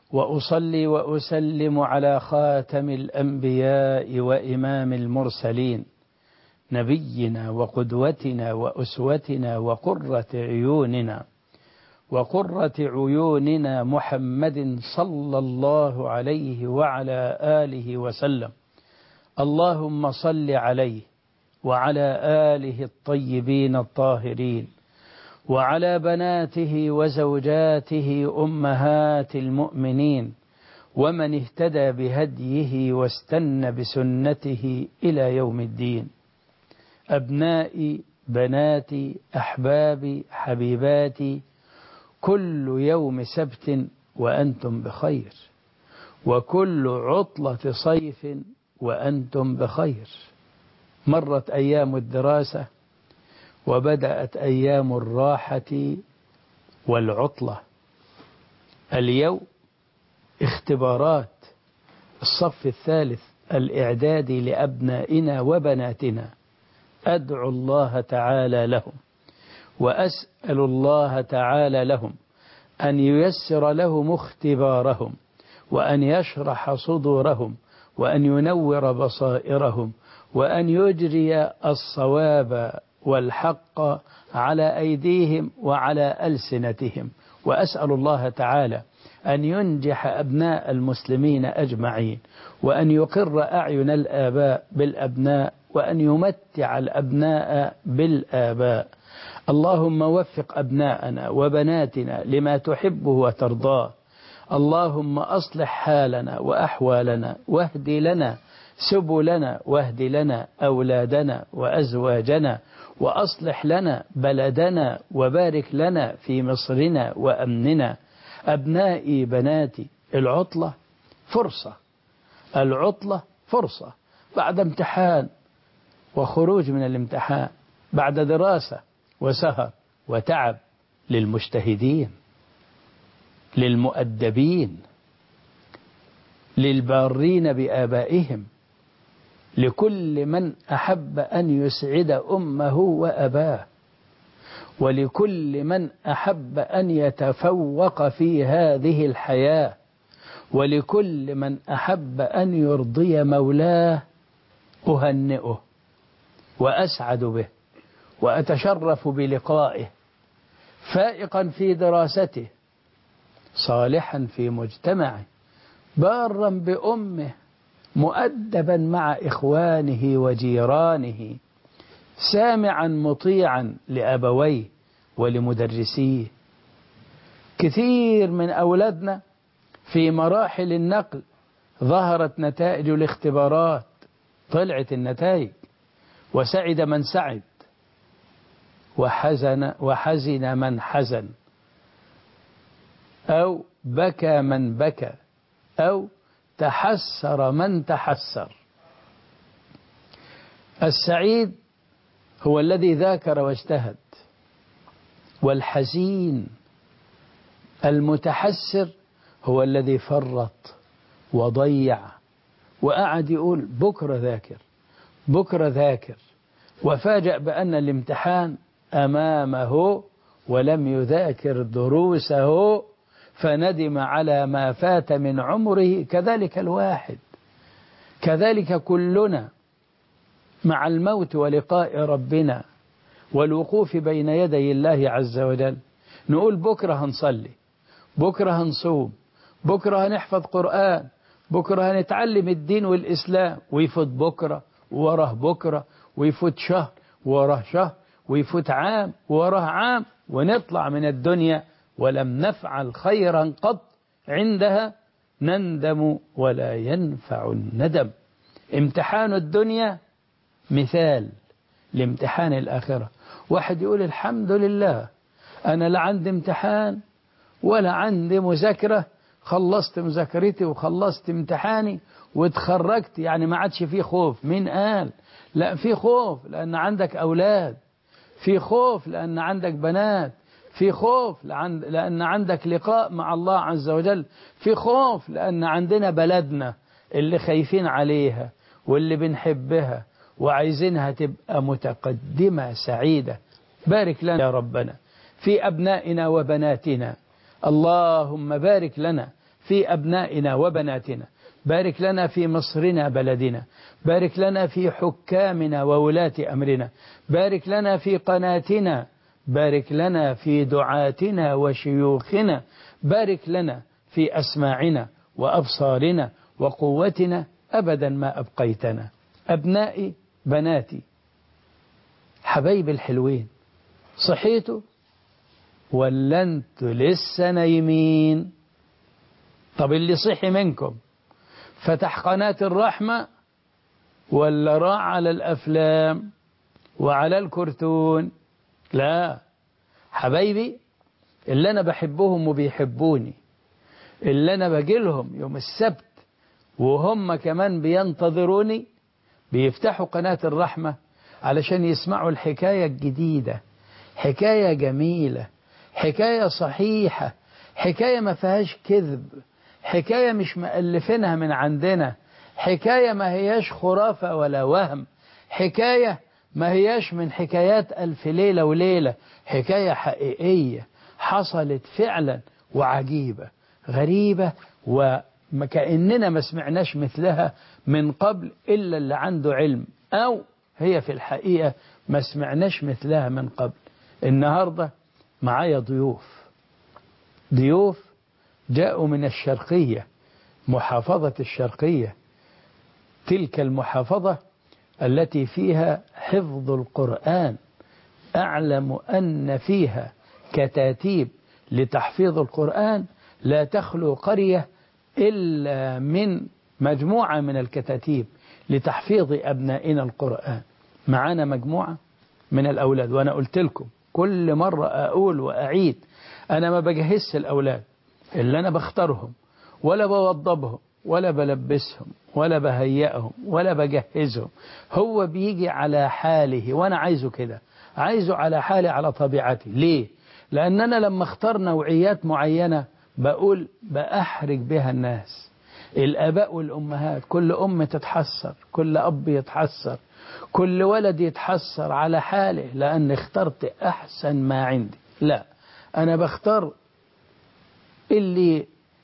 وأصلي وأسلم على خاتم الأنبياء وإمام المرسلين نبينا وقدوتنا وأسوتنا وقرة عيوننا وقرة عيوننا محمد صلى الله عليه وعلى آله وسلم اللهم صل عليه وعلى آله الطيبين الطاهرين وعلى بناته وزوجاته أمهات المؤمنين ومن اهتدى بهديه واستنى بسنته إلى يوم الدين أبنائي بناتي أحبابي حبيباتي كل يوم سبت وأنتم بخير وكل عطلة صيف وأنتم بخير مرت أيام الدراسة وبدأت أيام الراحة والعطلة اليوم اختبارات الصف الثالث الإعدادي لأبنائنا وبناتنا أدعو الله تعالى لهم وأسأل الله تعالى لهم أن ييسر لهم اختبارهم وأن يشرح صدورهم وأن ينور بصائرهم وأن يجري الصواب والحق على أيديهم وعلى ألسنتهم وأسأل الله تعالى أن ينجح أبناء المسلمين أجمعين وأن يقر أعين الآباء بالأبناء وأن يمتع الأبناء بالآباء اللهم وفق أبناءنا وبناتنا لما تحبه وترضاه اللهم أصلح حالنا وأحوالنا واهد لنا سبلنا واهد لنا أولادنا وأزواجنا وأصلح لنا بلدنا وبارك لنا في مصرنا وأمننا أبنائي بناتي العطلة فرصة العطلة فرصة بعد امتحان وخروج من الامتحان بعد دراسة وسهر وتعب للمجتهدين للمؤدبين للبارين بآبائهم لكل من أحب أن يسعد أمه وأباه ولكل من أحب أن يتفوق في هذه الحياة ولكل من أحب أن يرضي مولاه أهنئه وأسعد به وأتشرف بلقائه فائقا في دراسته صالحا في مجتمعه بارا بأمه مؤدبا مع إخوانه وجيرانه سامعا مطيعا لأبويه ولمدرسيه كثير من أولادنا في مراحل النقل ظهرت نتائج الاختبارات طلعت النتائج وسعد من سعد وحزن وحزن من حزن أو بكى من بكى أو تحسر من تحسر السعيد هو الذي ذاكر واجتهد والحزين المتحسر هو الذي فرط وضيع وقعد يقول بكرة ذاكر بكرة ذاكر وفاجأ بأن الامتحان أمامه ولم يذاكر دروسه فندم على ما فات من عمره كذلك الواحد كذلك كلنا مع الموت ولقاء ربنا والوقوف بين يدي الله عز وجل نقول بكرة هنصلي بكرة هنصوم بكرة هنحفظ قرآن بكرة هنتعلم الدين والإسلام ويفوت بكرة وراه بكرة ويفوت شهر وراه شهر ويفوت عام وراه عام ونطلع من الدنيا ولم نفعل خيرا قط عندها نندم ولا ينفع الندم امتحان الدنيا مثال لامتحان الآخرة واحد يقول الحمد لله أنا لا عندي امتحان ولا عندي مذاكرة خلصت مذاكرتي وخلصت امتحاني واتخرجت يعني ما عادش في خوف مين قال لا في خوف لأن عندك أولاد في خوف لأن عندك بنات في خوف لأن عندك لقاء مع الله عز وجل في خوف لأن عندنا بلدنا اللي خايفين عليها واللي بنحبها وعايزينها تبقى متقدمة سعيدة بارك لنا يا ربنا في أبنائنا وبناتنا اللهم بارك لنا في أبنائنا وبناتنا بارك لنا في مصرنا بلدنا بارك لنا في حكامنا وولاة أمرنا بارك لنا في قناتنا بارك لنا في دعاتنا وشيوخنا بارك لنا في أسماعنا وأبصارنا وقوتنا أبدا ما أبقيتنا أبنائي بناتي حبايب الحلوين صحيتوا ولا انتوا لسه نايمين طب اللي صحي منكم فتح قناة الرحمة ولا راح على الأفلام وعلى الكرتون لا حبايبي اللي أنا بحبهم وبيحبوني اللي أنا بجيلهم يوم السبت وهم كمان بينتظروني بيفتحوا قناة الرحمة علشان يسمعوا الحكاية الجديدة حكاية جميلة حكاية صحيحة حكاية ما فيهاش كذب حكاية مش مألفينها من عندنا حكاية ما هياش خرافة ولا وهم حكاية ما هياش من حكايات ألف ليلة وليلة حكاية حقيقية حصلت فعلا وعجيبة غريبة وكأننا ما سمعناش مثلها من قبل إلا اللي عنده علم أو هي في الحقيقة ما سمعناش مثلها من قبل النهاردة معايا ضيوف ضيوف جاءوا من الشرقية محافظة الشرقية تلك المحافظة التي فيها حفظ القرآن أعلم أن فيها كتاتيب لتحفيظ القرآن لا تخلو قرية إلا من مجموعة من الكتاتيب لتحفيظ أبنائنا القرآن معانا مجموعة من الأولاد وأنا قلت لكم كل مرة أقول وأعيد أنا ما بجهزش الأولاد اللي أنا بختارهم ولا بوضبهم ولا بلبسهم ولا بهيئهم ولا بجهزهم هو بيجي على حاله وأنا عايزه كده عايزه على حالي على طبيعتي ليه؟ لأن أنا لما اختار نوعيات معينة بقول بأحرج بها الناس الآباء والأمهات كل أم تتحسر كل أب يتحسر كل ولد يتحسر على حاله لأن اخترت أحسن ما عندي لا أنا بختار اللي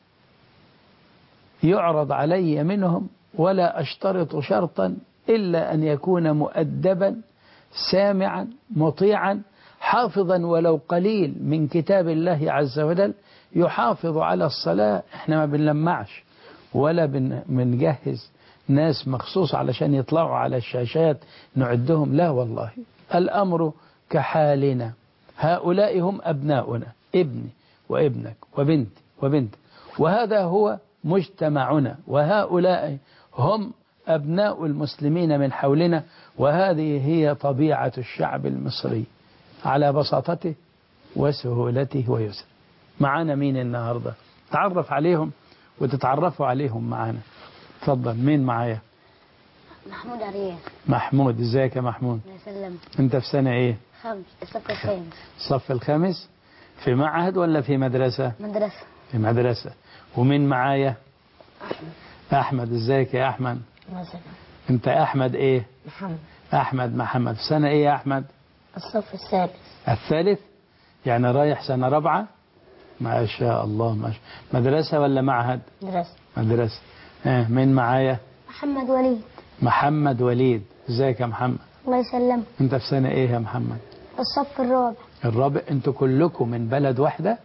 يعرض علي منهم ولا أشترط شرطا إلا أن يكون مؤدبا سامعا مطيعا حافظا ولو قليل من كتاب الله عز وجل يحافظ على الصلاة احنا ما بنلمعش ولا بنجهز ناس مخصوص علشان يطلعوا على الشاشات نعدهم لا والله الأمر كحالنا هؤلاء هم أبناؤنا ابني وابنك وبنتي وبنتك وهذا هو مجتمعنا وهؤلاء هم أبناء المسلمين من حولنا وهذه هي طبيعة الشعب المصري على بساطته وسهولته ويسره معانا مين النهاردة تعرف عليهم وتتعرفوا عليهم معانا تفضل مين معايا محمود أرياف محمود ازيك يا محمود الله يسلم انت في سنة ايه خمس الصف الخامس الصف الخامس في معهد ولا في مدرسة مدرسة في مدرسة ومين معايا أحمد احمد ازيك يا احمد الله يسلم انت احمد ايه محمد احمد محمد في سنة ايه يا احمد الصف السادس الثالث يعني رايح سنة رابعة ما شاء الله ما شاء مدرسة ولا معهد مدرسة مدرسة اه مين معايا محمد وليد محمد وليد ازيك يا محمد الله يسلم انت في سنة ايه يا محمد الصف الرابع الرابع انتوا كلكم من بلد واحدة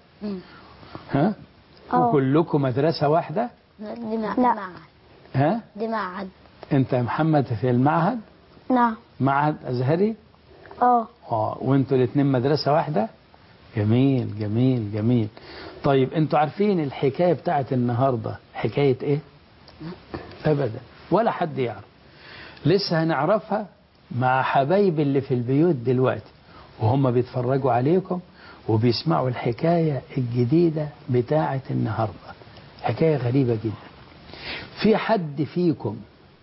ها اه. وكلكم مدرسة واحدة دي مع... لا معهد ها دي معهد انت يا محمد في المعهد نعم معهد ازهري اه اه وانتوا الاثنين مدرسة واحدة جميل جميل جميل طيب انتوا عارفين الحكاية بتاعت النهاردة حكاية ايه ابدا ولا حد يعرف لسه هنعرفها مع حبايب اللي في البيوت دلوقتي وهم بيتفرجوا عليكم وبيسمعوا الحكاية الجديدة بتاعت النهاردة حكاية غريبة جدا في حد فيكم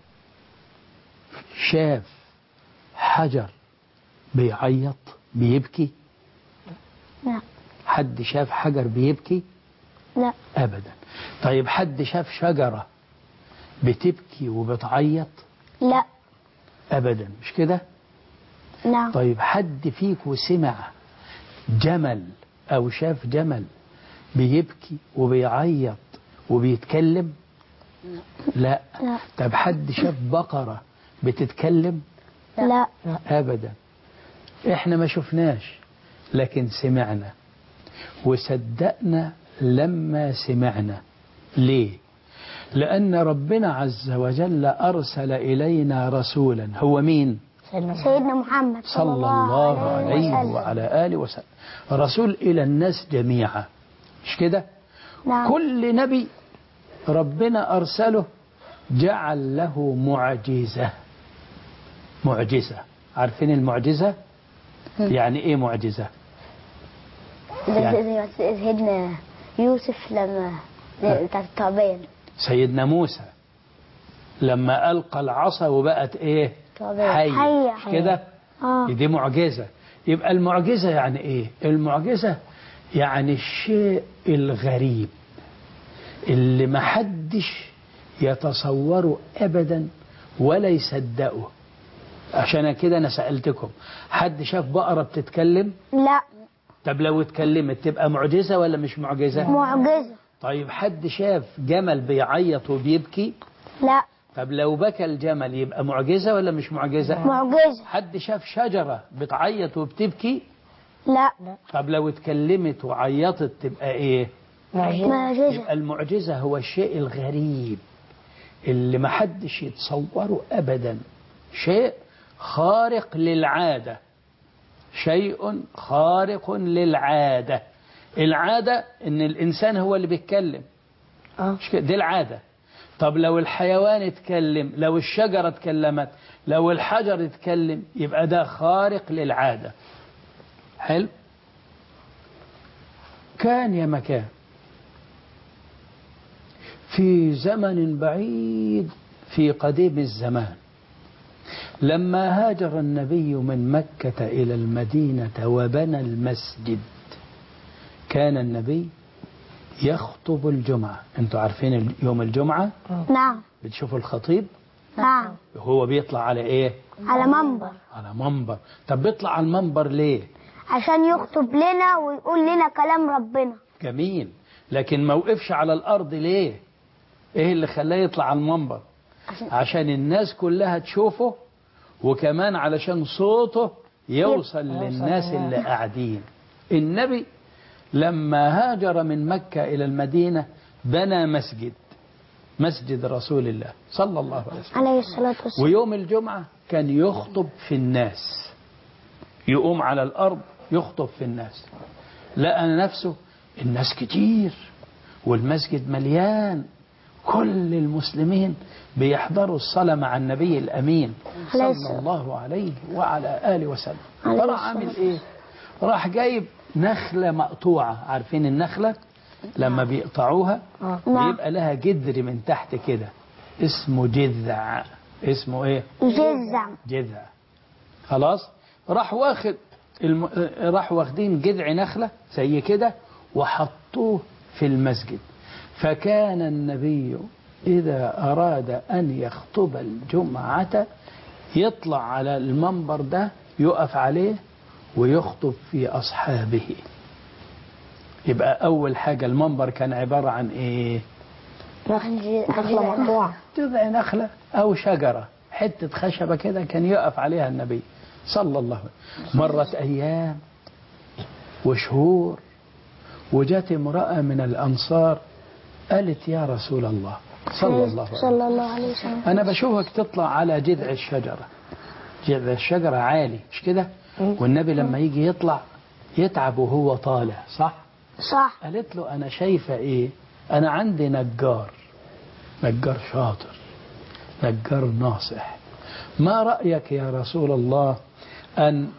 شاف حجر بيعيط بيبكي لا حد شاف حجر بيبكي لا أبدا طيب حد شاف شجرة بتبكي وبتعيط لا أبدا مش كده نعم طيب حد فيكم سمع جمل أو شاف جمل بيبكي وبيعيط وبيتكلم لا لا. طب حد شاف بقرة بتتكلم لا أبدا إحنا ما شفناش لكن سمعنا وصدقنا لما سمعنا ليه لأن ربنا عز وجل أرسل إلينا رسولا هو مين سيدنا محمد صلى الله عليه وسلم. وعلى آله وسلم رسول إلى الناس جميعا مش كده نعم كل نبي ربنا أرسله جعل له معجزة معجزة عارفين المعجزة يعني إيه معجزة يعني. زي زي سيدنا يوسف لما بتاعت التعبان سيدنا موسى لما ألقى العصا وبقت إيه تعبان. حية حية. مش كده اه دي معجزة يبقى المعجزة يعني إيه المعجزة يعني الشيء الغريب اللي محدش يتصوره أبدا ولا يصدقه عشان كده أنا سألتكم حد شاف بقرة بتتكلم لا طب لو اتكلمت تبقى معجزة ولا مش معجزة معجزة طيب حد شاف جمل بيعيط وبيبكي لا طب لو بكى الجمل يبقى معجزة ولا مش معجزة معجزة حد شاف شجرة بتعيط وبتبكي لا طب لو اتكلمت وعيطت تبقى ايه معجزة يبقى المعجزة هو الشيء الغريب اللي محدش يتصوره أبدا شيء خارق للعادة شيء خارق للعادة العادة ان الانسان هو اللي بيتكلم مش كده؟ دي العادة طب لو الحيوان اتكلم لو الشجرة اتكلمت لو الحجر اتكلم يبقى ده خارق للعادة حلو كان يا مكان في زمن بعيد في قديم الزمان لما هاجر النبي من مكة إلى المدينة وبنى المسجد كان النبي يخطب الجمعة انتوا عارفين يوم الجمعة نعم بتشوفوا الخطيب نعم هو بيطلع على ايه على منبر على منبر طب بيطلع على المنبر ليه عشان يخطب لنا ويقول لنا كلام ربنا جميل لكن ما وقفش على الأرض ليه ايه اللي خلاه يطلع على المنبر عشان الناس كلها تشوفه وكمان علشان صوته يوصل للناس اللي قاعدين النبي لما هاجر من مكة إلى المدينة بنى مسجد مسجد رسول الله صلى الله عليه وسلم عليه الصلاة والسلام ويوم الجمعة كان يخطب في الناس يقوم على الأرض يخطب في الناس لقى نفسه الناس كتير والمسجد مليان كل المسلمين بيحضروا الصلاة مع النبي الأمين عليه صلى الله عليه وعلى آله وسلم عليه فراح عامل الصلاة إيه راح جايب نخلة مقطوعة عارفين النخلة لما بيقطعوها نعم. بيبقى لها جذر من تحت كده اسمه جذع اسمه ايه جزع جذع خلاص راح واخد الم... راح واخدين جذع نخلة زي كده وحطوه في المسجد فكان النبي إذا أراد أن يخطب الجمعة يطلع على المنبر ده يقف عليه ويخطب في أصحابه يبقى أول حاجة المنبر كان عبارة عن إيه نخلة مقطوعة جذع نخلة أو شجرة حتة خشبة كده كان يقف عليها النبي صلى الله عليه وسلم مرت أيام وشهور وجات امرأة من الأنصار قالت يا رسول الله صلى الله عليه وسلم صلى الله عليه وسلم أنا بشوفك تطلع على جذع الشجرة جذع الشجرة عالي مش كده والنبي لما يجي يطلع يتعب وهو طالع صح صح قالت له أنا شايفة إيه أنا عندي نجار نجار شاطر نجار ناصح ما رأيك يا رسول الله أن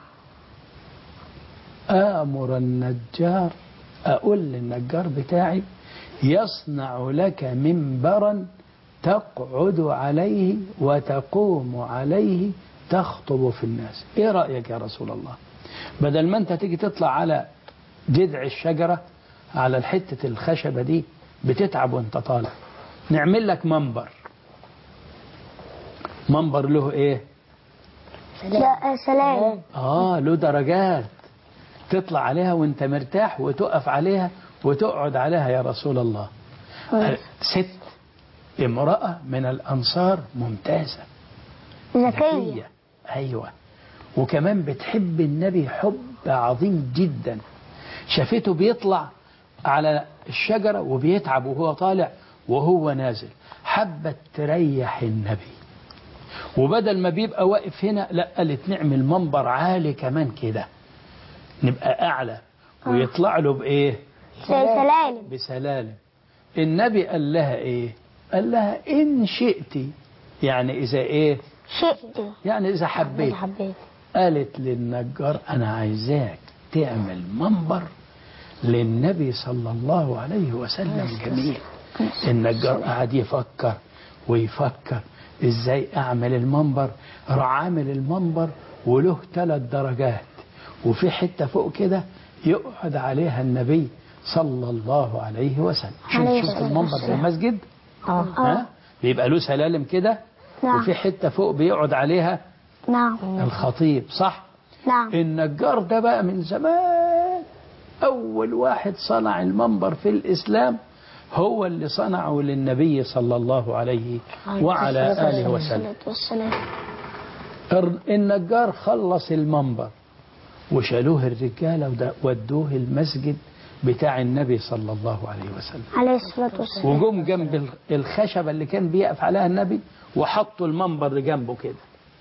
آمر النجار أقول للنجار بتاعي يصنع لك منبرا تقعد عليه وتقوم عليه تخطب في الناس ايه رأيك يا رسول الله بدل ما انت تيجي تطلع على جذع الشجرة على الحتة الخشبة دي بتتعب وانت طالع نعمل لك منبر منبر له ايه لا سلام اه له درجات تطلع عليها وانت مرتاح وتقف عليها وتقعد عليها يا رسول الله ست امرأة من الأنصار ممتازة ذكية أيوة وكمان بتحب النبي حب عظيم جدا شافته بيطلع على الشجرة وبيتعب وهو طالع وهو نازل حبت تريح النبي وبدل ما بيبقى واقف هنا لا قالت نعمل منبر عالي كمان كده نبقى أعلى ويطلع له بإيه سلالم بسلالم النبي قال لها إيه قال لها إن شئت يعني إذا إيه شئت يعني إذا حبيت حبيت قالت للنجار أنا عايزاك تعمل منبر للنبي صلى الله عليه وسلم جميل النجار قعد يفكر ويفكر ازاي اعمل المنبر راح عامل المنبر وله ثلاث درجات وفي حته فوق كده يقعد عليها النبي صلى الله عليه وسلم عليه شوف الصلاة المنبر في والسلام. المسجد اه ها بيبقى له سلالم كده نعم. وفي حته فوق بيقعد عليها نعم الخطيب صح نعم النجار ده بقى من زمان أول واحد صنع المنبر في الإسلام هو اللي صنعه للنبي صلى الله عليه وعلى آله وسلم والسلام الر- النجار خلص المنبر وشالوه الرجالة وده- ودوه المسجد بتاع النبي صلى الله عليه وسلم عليه الصلاة والسلام وجم جنب ال- الخشبة اللي كان بيقف عليها النبي وحطوا المنبر جنبه كده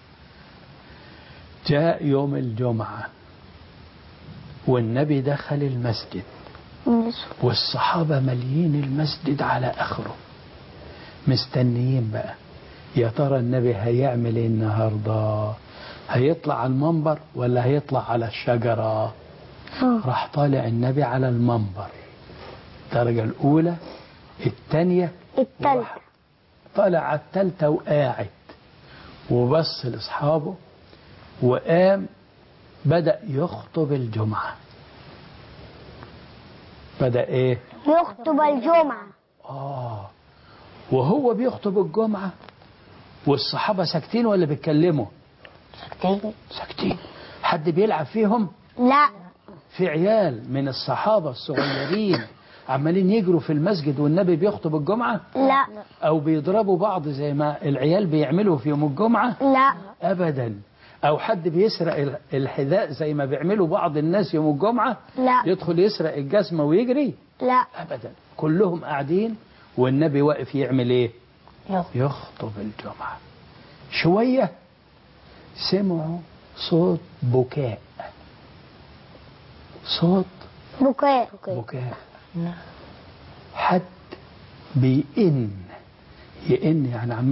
جاء يوم الجمعة والنبي دخل المسجد والصحابة مليين المسجد على آخره مستنيين بقى يا ترى النبي هيعمل ايه النهارده هيطلع على المنبر ولا هيطلع على الشجرة آه. راح طالع النبي على المنبر الدرجة الأولى الثانية التالتة وراح طالع على الثالثة وقاعد وبص لأصحابه وقام بدأ يخطب الجمعة بدأ إيه؟ يخطب الجمعة آه وهو بيخطب الجمعة والصحابة ساكتين ولا بيتكلموا؟ ساكتين ساكتين حد بيلعب فيهم؟ لا في عيال من الصحابة الصغيرين عمالين يجروا في المسجد والنبي بيخطب الجمعة لا أو بيضربوا بعض زي ما العيال بيعملوا في يوم الجمعة لا أبدا أو حد بيسرق ال- الحذاء زي ما بيعملوا بعض الناس يوم الجمعة لا يدخل يسرق الجزمة ويجري لا أبدا كلهم قاعدين والنبي واقف يعمل إيه يخطب الجمعة شوية سمعوا صوت بكاء صوت بكاء بكاء حد بيئن يئن يعني عم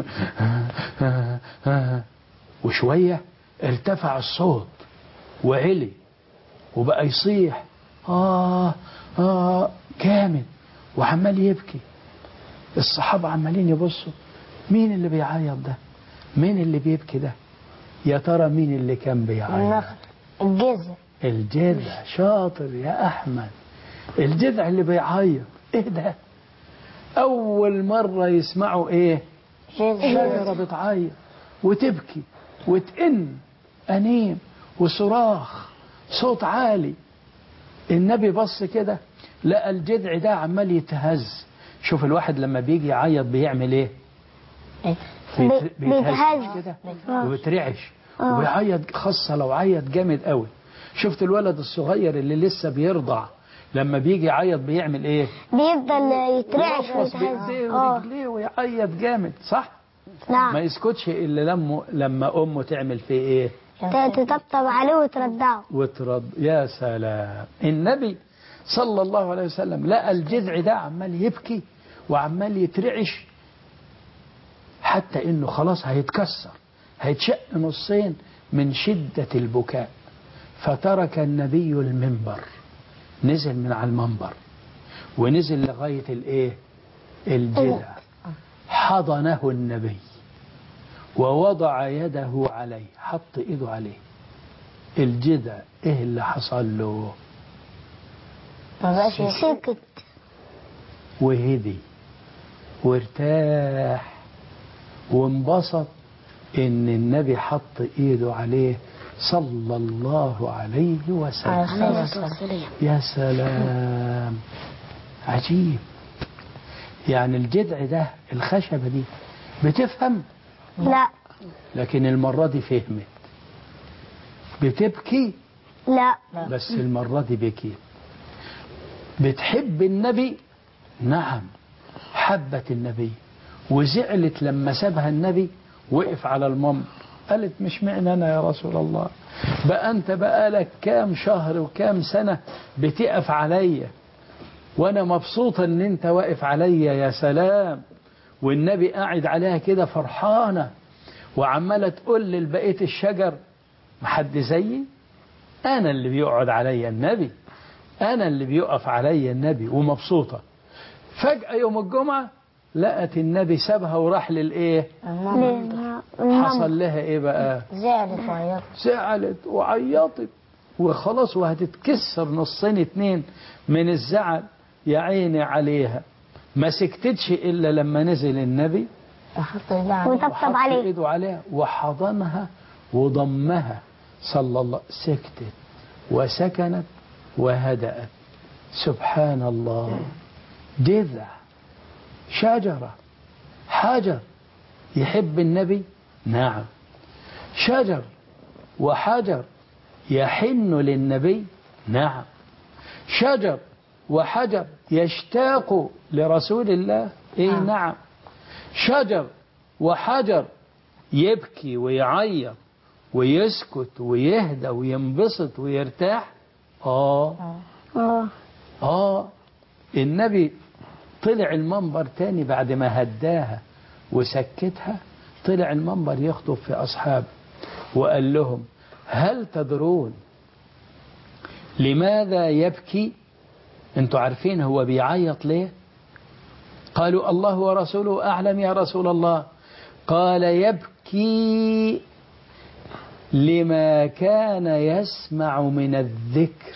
وشوية ارتفع الصوت وعلي وبقى يصيح آه آه جامد وعمال يبكي الصحابة عمالين يبصوا مين اللي بيعيط ده مين اللي بيبكي ده يا ترى مين اللي كان بيعيط الجزر الجذع شاطر يا أحمد الجذع اللي بيعيط إيه ده أول مرة يسمعوا إيه شجرة بتعيط وتبكي وتئن أنيم وصراخ صوت عالي النبي بص كده لقى الجذع ده عمال يتهز شوف الواحد لما بيجي يعيط بيعمل ايه بيت- بي- بيتهز. كده آه. وبيترعش آه. وبيعيط خاصة لو عيط جامد قوي شفت الولد الصغير اللي لسه بيرضع لما بيجي يعيط بيعمل ايه بيفضل يترعش يرفص ويتهز بايديه اه ورجليه ويعيط جامد صح ما نعم يسكتش الا لما لما امه تعمل فيه ايه تطبطب عليه وتردعه وترد يا سلام النبي صلى الله عليه وسلم لقى الجذع ده عمال يبكي وعمال يترعش حتى انه خلاص هيتكسر هيتشق نصين من شدة البكاء فترك النبي المنبر نزل من على المنبر ونزل لغاية الايه الجذع حضنه النبي ووضع يده عليه حط ايده عليه الجذع ايه اللي حصل له ما بقاش سكت وهدي وارتاح وانبسط ان النبي حط ايده عليه صلى الله عليه وسلم يا سلام عجيب يعني الجذع ده الخشبة دي بتفهم لا لكن المرة دي فهمت بتبكي لا بس المرة دي بكيت بتحب النبي نعم حبت النبي وزعلت لما سابها النبي وقف على المنبر قالت مش معنى أنا يا رسول الله بقى أنت بقالك كام شهر وكام سنة بتقف عليا وأنا مبسوطة أن أنت واقف عليا يا سلام والنبي قاعد عليها كده فرحانة وعمالة تقول لبقية الشجر محد زيي أنا اللي بيقعد عليا النبي أنا اللي بيقف عليا النبي ومبسوطة فجأة يوم الجمعة لقت النبي سابها وراح للإيه للم- حصل لها إيه بقى زعلت وعيطت زعلت وعيطت وخلاص وهتتكسر نصين اتنين من الزعل يا عيني عليها ما سكتتش إلا لما نزل النبي أحط إيدي عليه وطبطب وحط عليه ايده عليها وحضنها وضمها صلى الله سكتت وسكنت وهدأت سبحان الله جذع شجرة حجر يحب النبي نعم شجر وحجر يحن للنبي نعم شجر وحجر يشتاق لرسول الله اي نعم. نعم شجر وحجر يبكي ويعيط ويسكت ويهدى وينبسط ويرتاح آه اه آه النبي طلع المنبر تاني بعد ما هداها وسكتها طلع المنبر يخطب في أصحابه وقال لهم هل تدرون لماذا يبكي انتوا عارفين هو بيعيط ليه قالوا الله ورسوله أعلم يا رسول الله قال يبكي لما كان يسمع من الذكر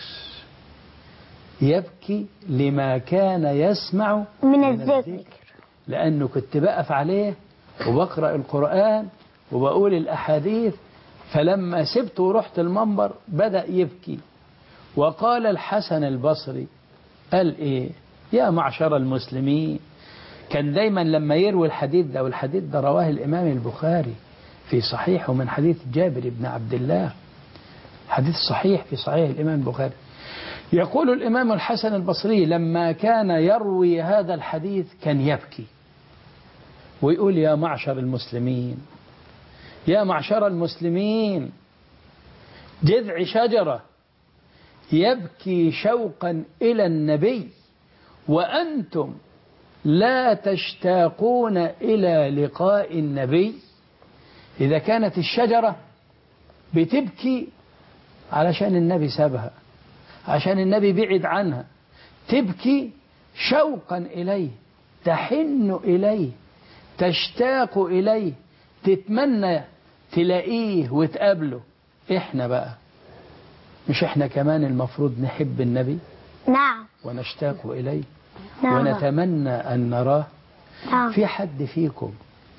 يبكي لما كان يسمع من الذكر لأنه كنت بقف عليه وبقرأ القرآن وبقول الأحاديث فلما سبته ورحت المنبر بدأ يبكي وقال الحسن البصري قال إيه يا معشر المسلمين كان دايما لما يروي الحديث ده والحديث ده رواه الإمام البخاري في صحيحه من حديث جابر بن عبد الله حديث صحيح في صحيح الإمام البخاري يقول الإمام الحسن البصري لما كان يروي هذا الحديث كان يبكي ويقول يا معشر المسلمين يا معشر المسلمين جذع شجرة يبكي شوقا إلى النبي وأنتم لا تشتاقون إلى لقاء النبي إذا كانت الشجرة بتبكي علشان النبي سابها عشان النبي بعد عنها تبكي شوقا إليه تحن إليه تشتاق إليه تتمنى تلاقيه وتقابله إحنا بقى مش إحنا كمان المفروض نحب النبي نعم ونشتاق إليه نعم ونتمنى أن نراه نعم في حد فيكم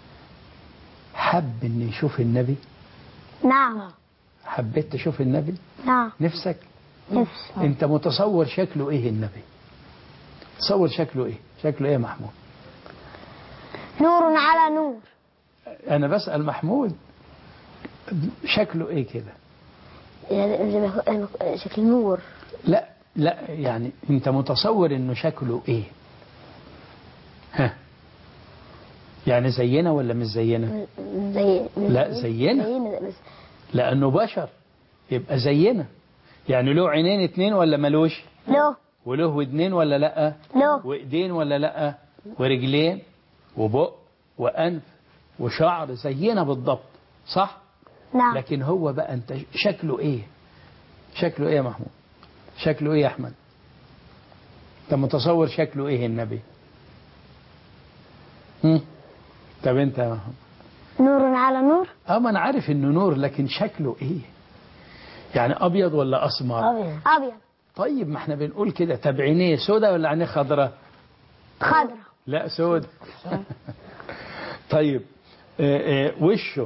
حب أن يشوف النبي نعم حبيت تشوف النبي نعم نفسك نفس انت متصور شكله ايه النبي تصور شكله ايه شكله ايه يا محمود نور على نور انا بسأل محمود شكله ايه كده يعني زي ما يكون- شكل نور لا لا يعني انت متصور انه شكله ايه ها يعني زينا ولا مش زينا زي لا، زينا. زينا بس لانه بشر يبقى زينا يعني له عينين اتنين ولا ملوش له وله ودنين ولا لا له وايدين ولا لا ورجلين وبق وانف وشعر زينا بالضبط صح نعم لكن هو بقى انت شكله ايه شكله ايه يا محمود شكله ايه يا احمد انت متصور شكله ايه النبي هم؟ طب انت يا محمود نور على نور اه ما انا عارف انه نور لكن شكله ايه يعني ابيض ولا اسمر أبيض أبيض طيب ما احنا بنقول كده طب عينيه سودا ولا عينيه خضراء خضرا لا سود طيب آه، آه، وشه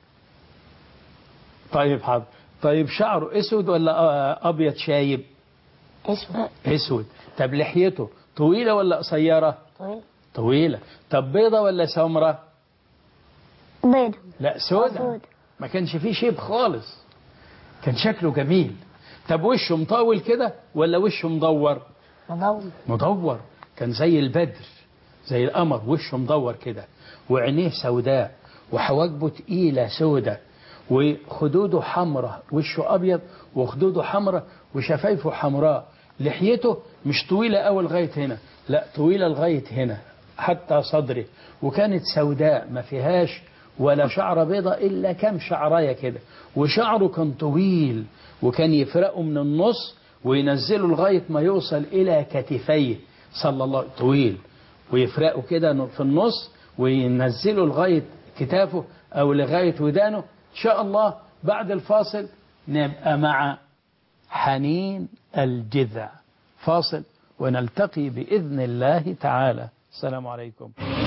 طيب حاضر طيب شعره اسود ولا آه، ابيض شايب اسود اسود طب لحيته طويله ولا قصيره طويل طويلة طب بيضة ولا سمرة بيضة لا سودة سودة. ما كانش فيه شيب خالص كان شكله جميل طب وشه مطول كده ولا وشه مدور مضوي مدور كان زي البدر زي القمر وشه مدور كده وعينيه سوداء وحواجبه تقيلة سودة وخدوده حمراء وشه أبيض وخدوده حمراء وشفايفه حمراء لحيته مش طويلة أوي لغاية هنا لا طويلة لغاية هنا حتى صدره وكانت سوداء ما فيهاش ولا شعرة بيضة إلا كم شعراية كده وشعره كان طويل وكان يفرقه من النص وينزله لغاية ما يوصل إلى كتفيه صلى الله طويل ويفرقه كده في النص وينزله لغاية كتافه أو لغاية ودانه إن شاء الله بعد الفاصل نبقى مع حنين الجذع فاصل ونلتقي بإذن الله تعالى السلام عليكم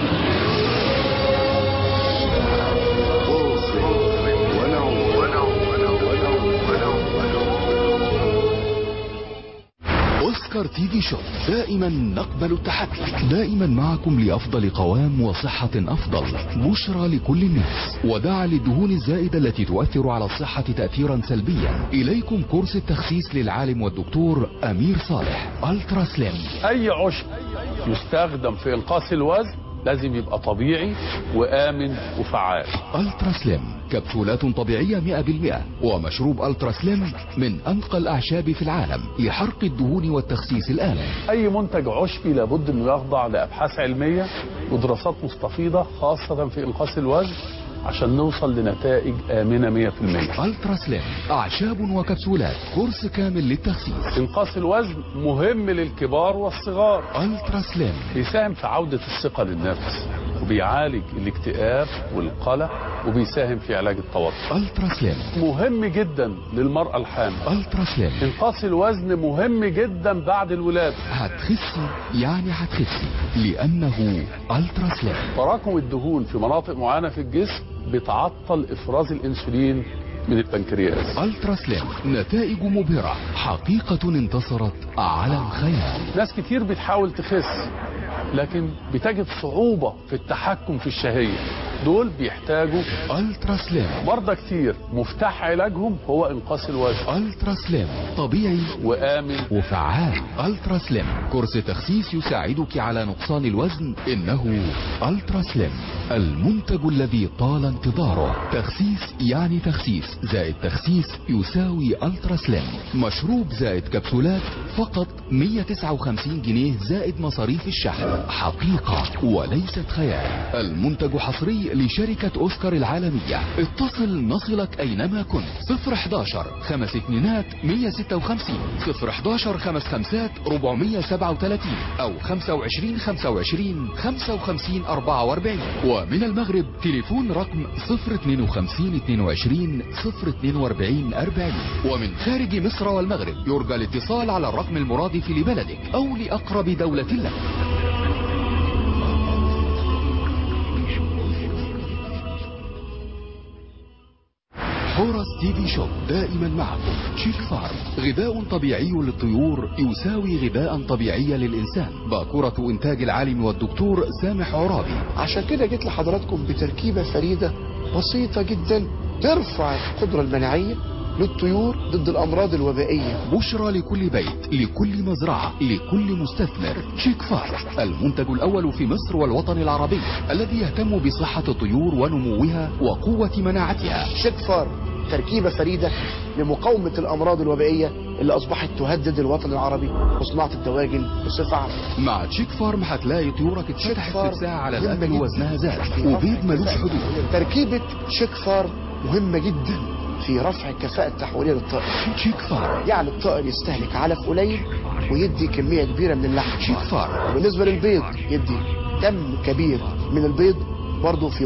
اوسكار تي في شوب دائما نقبل التحدي دائما معكم لافضل قوام وصحة افضل بشرى لكل الناس ودع للدهون الزائدة التي تؤثر على الصحة تأثيرا سلبيا اليكم كورس التخسيس للعالم والدكتور امير صالح الترا سليم اي عشب يستخدم في انقاص الوزن لازم يبقى طبيعي وامن وفعال الترا سليم كبسولات طبيعية 100% ومشروب الترا سليم من انقى الاعشاب في العالم لحرق الدهون والتخسيس الامن اي منتج عشبي لابد انه يخضع لابحاث علميه ودراسات مستفيضه خاصه في انقاص الوزن عشان نوصل لنتائج امنه 100% الترا سليم اعشاب وكبسولات كورس كامل للتخسيس انقاص الوزن مهم للكبار والصغار الترا سليم بيساهم في عوده الثقه للنفس وبيعالج الاكتئاب والقلق وبيساهم في علاج التوتر الترا سليم مهم جدا للمراه الحامل الترا سليم انقاص الوزن مهم جدا بعد الولاده هتخسي يعني هتخسي لانه الترا سليم تراكم الدهون في مناطق معينه في الجسم بتعطل افراز الانسولين من البنكرياس الترا سليم نتائج مبهرة حقيقة انتصرت على الخيال ناس كتير بتحاول تخس لكن بتجد صعوبة في التحكم في الشهية دول بيحتاجوا الترا سليم مرضى كتير مفتاح علاجهم هو انقاص الوزن الترا سليم طبيعي وآمن وفعال الترا سليم كورس تخسيس يساعدك على نقصان الوزن انه الترا سليم المنتج الذي طال انتظاره تخسيس يعني تخسيس زائد تخسيس يساوي الترا سليم مشروب زائد كبسولات فقط 159 جنيه زائد مصاريف الشحن حقيقة وليست خيال المنتج حصري لشركة اوسكار العالمية اتصل نصلك اينما كنت 011 خمس اتنينات 156 011 خمس خمسات 437 او 25 25 55 44 ومن المغرب تليفون رقم 052 22 042 40 ومن خارج مصر والمغرب يرجى الاتصال على الرقم المرادف لبلدك او لاقرب دولة لك حورس تي في شوب دائما معكم شيك فارم غذاء طبيعي للطيور يساوي غذاء طبيعي للإنسان باكورة إنتاج العالم والدكتور سامح عرابي عشان كده جيت لحضراتكم بتركيبة فريدة بسيطة جدا ترفع القدرة المناعية للطيور ضد الأمراض الوبائية بشرى لكل بيت لكل مزرعة لكل مستثمر شيك فارم المنتج الأول في مصر والوطن العربي الذي يهتم بصحة الطيور ونموها وقوة مناعتها شيك فارم تركيبة فريدة لمقاومة الأمراض الوبائية اللي أصبحت تهدد الوطن العربي وصناعة الدواجن بصفة عامة مع تشيك فارم هتلاقي طيورك اتفتحت فارم في ساعة على مهمة الأكل جداً ووزنها زاد في رفع وبيض ملوش الكفاءة. حدود تركيبة شيك فارم مهمة جدا في رفع الكفاءة التحويلية للطائر تشيك فارم يعني الطائر يستهلك علف قليل ويدي كمية كبيرة من اللحم تشيك فارم وبالنسبة للبيض يدي كم كبير من البيض برضه في وقت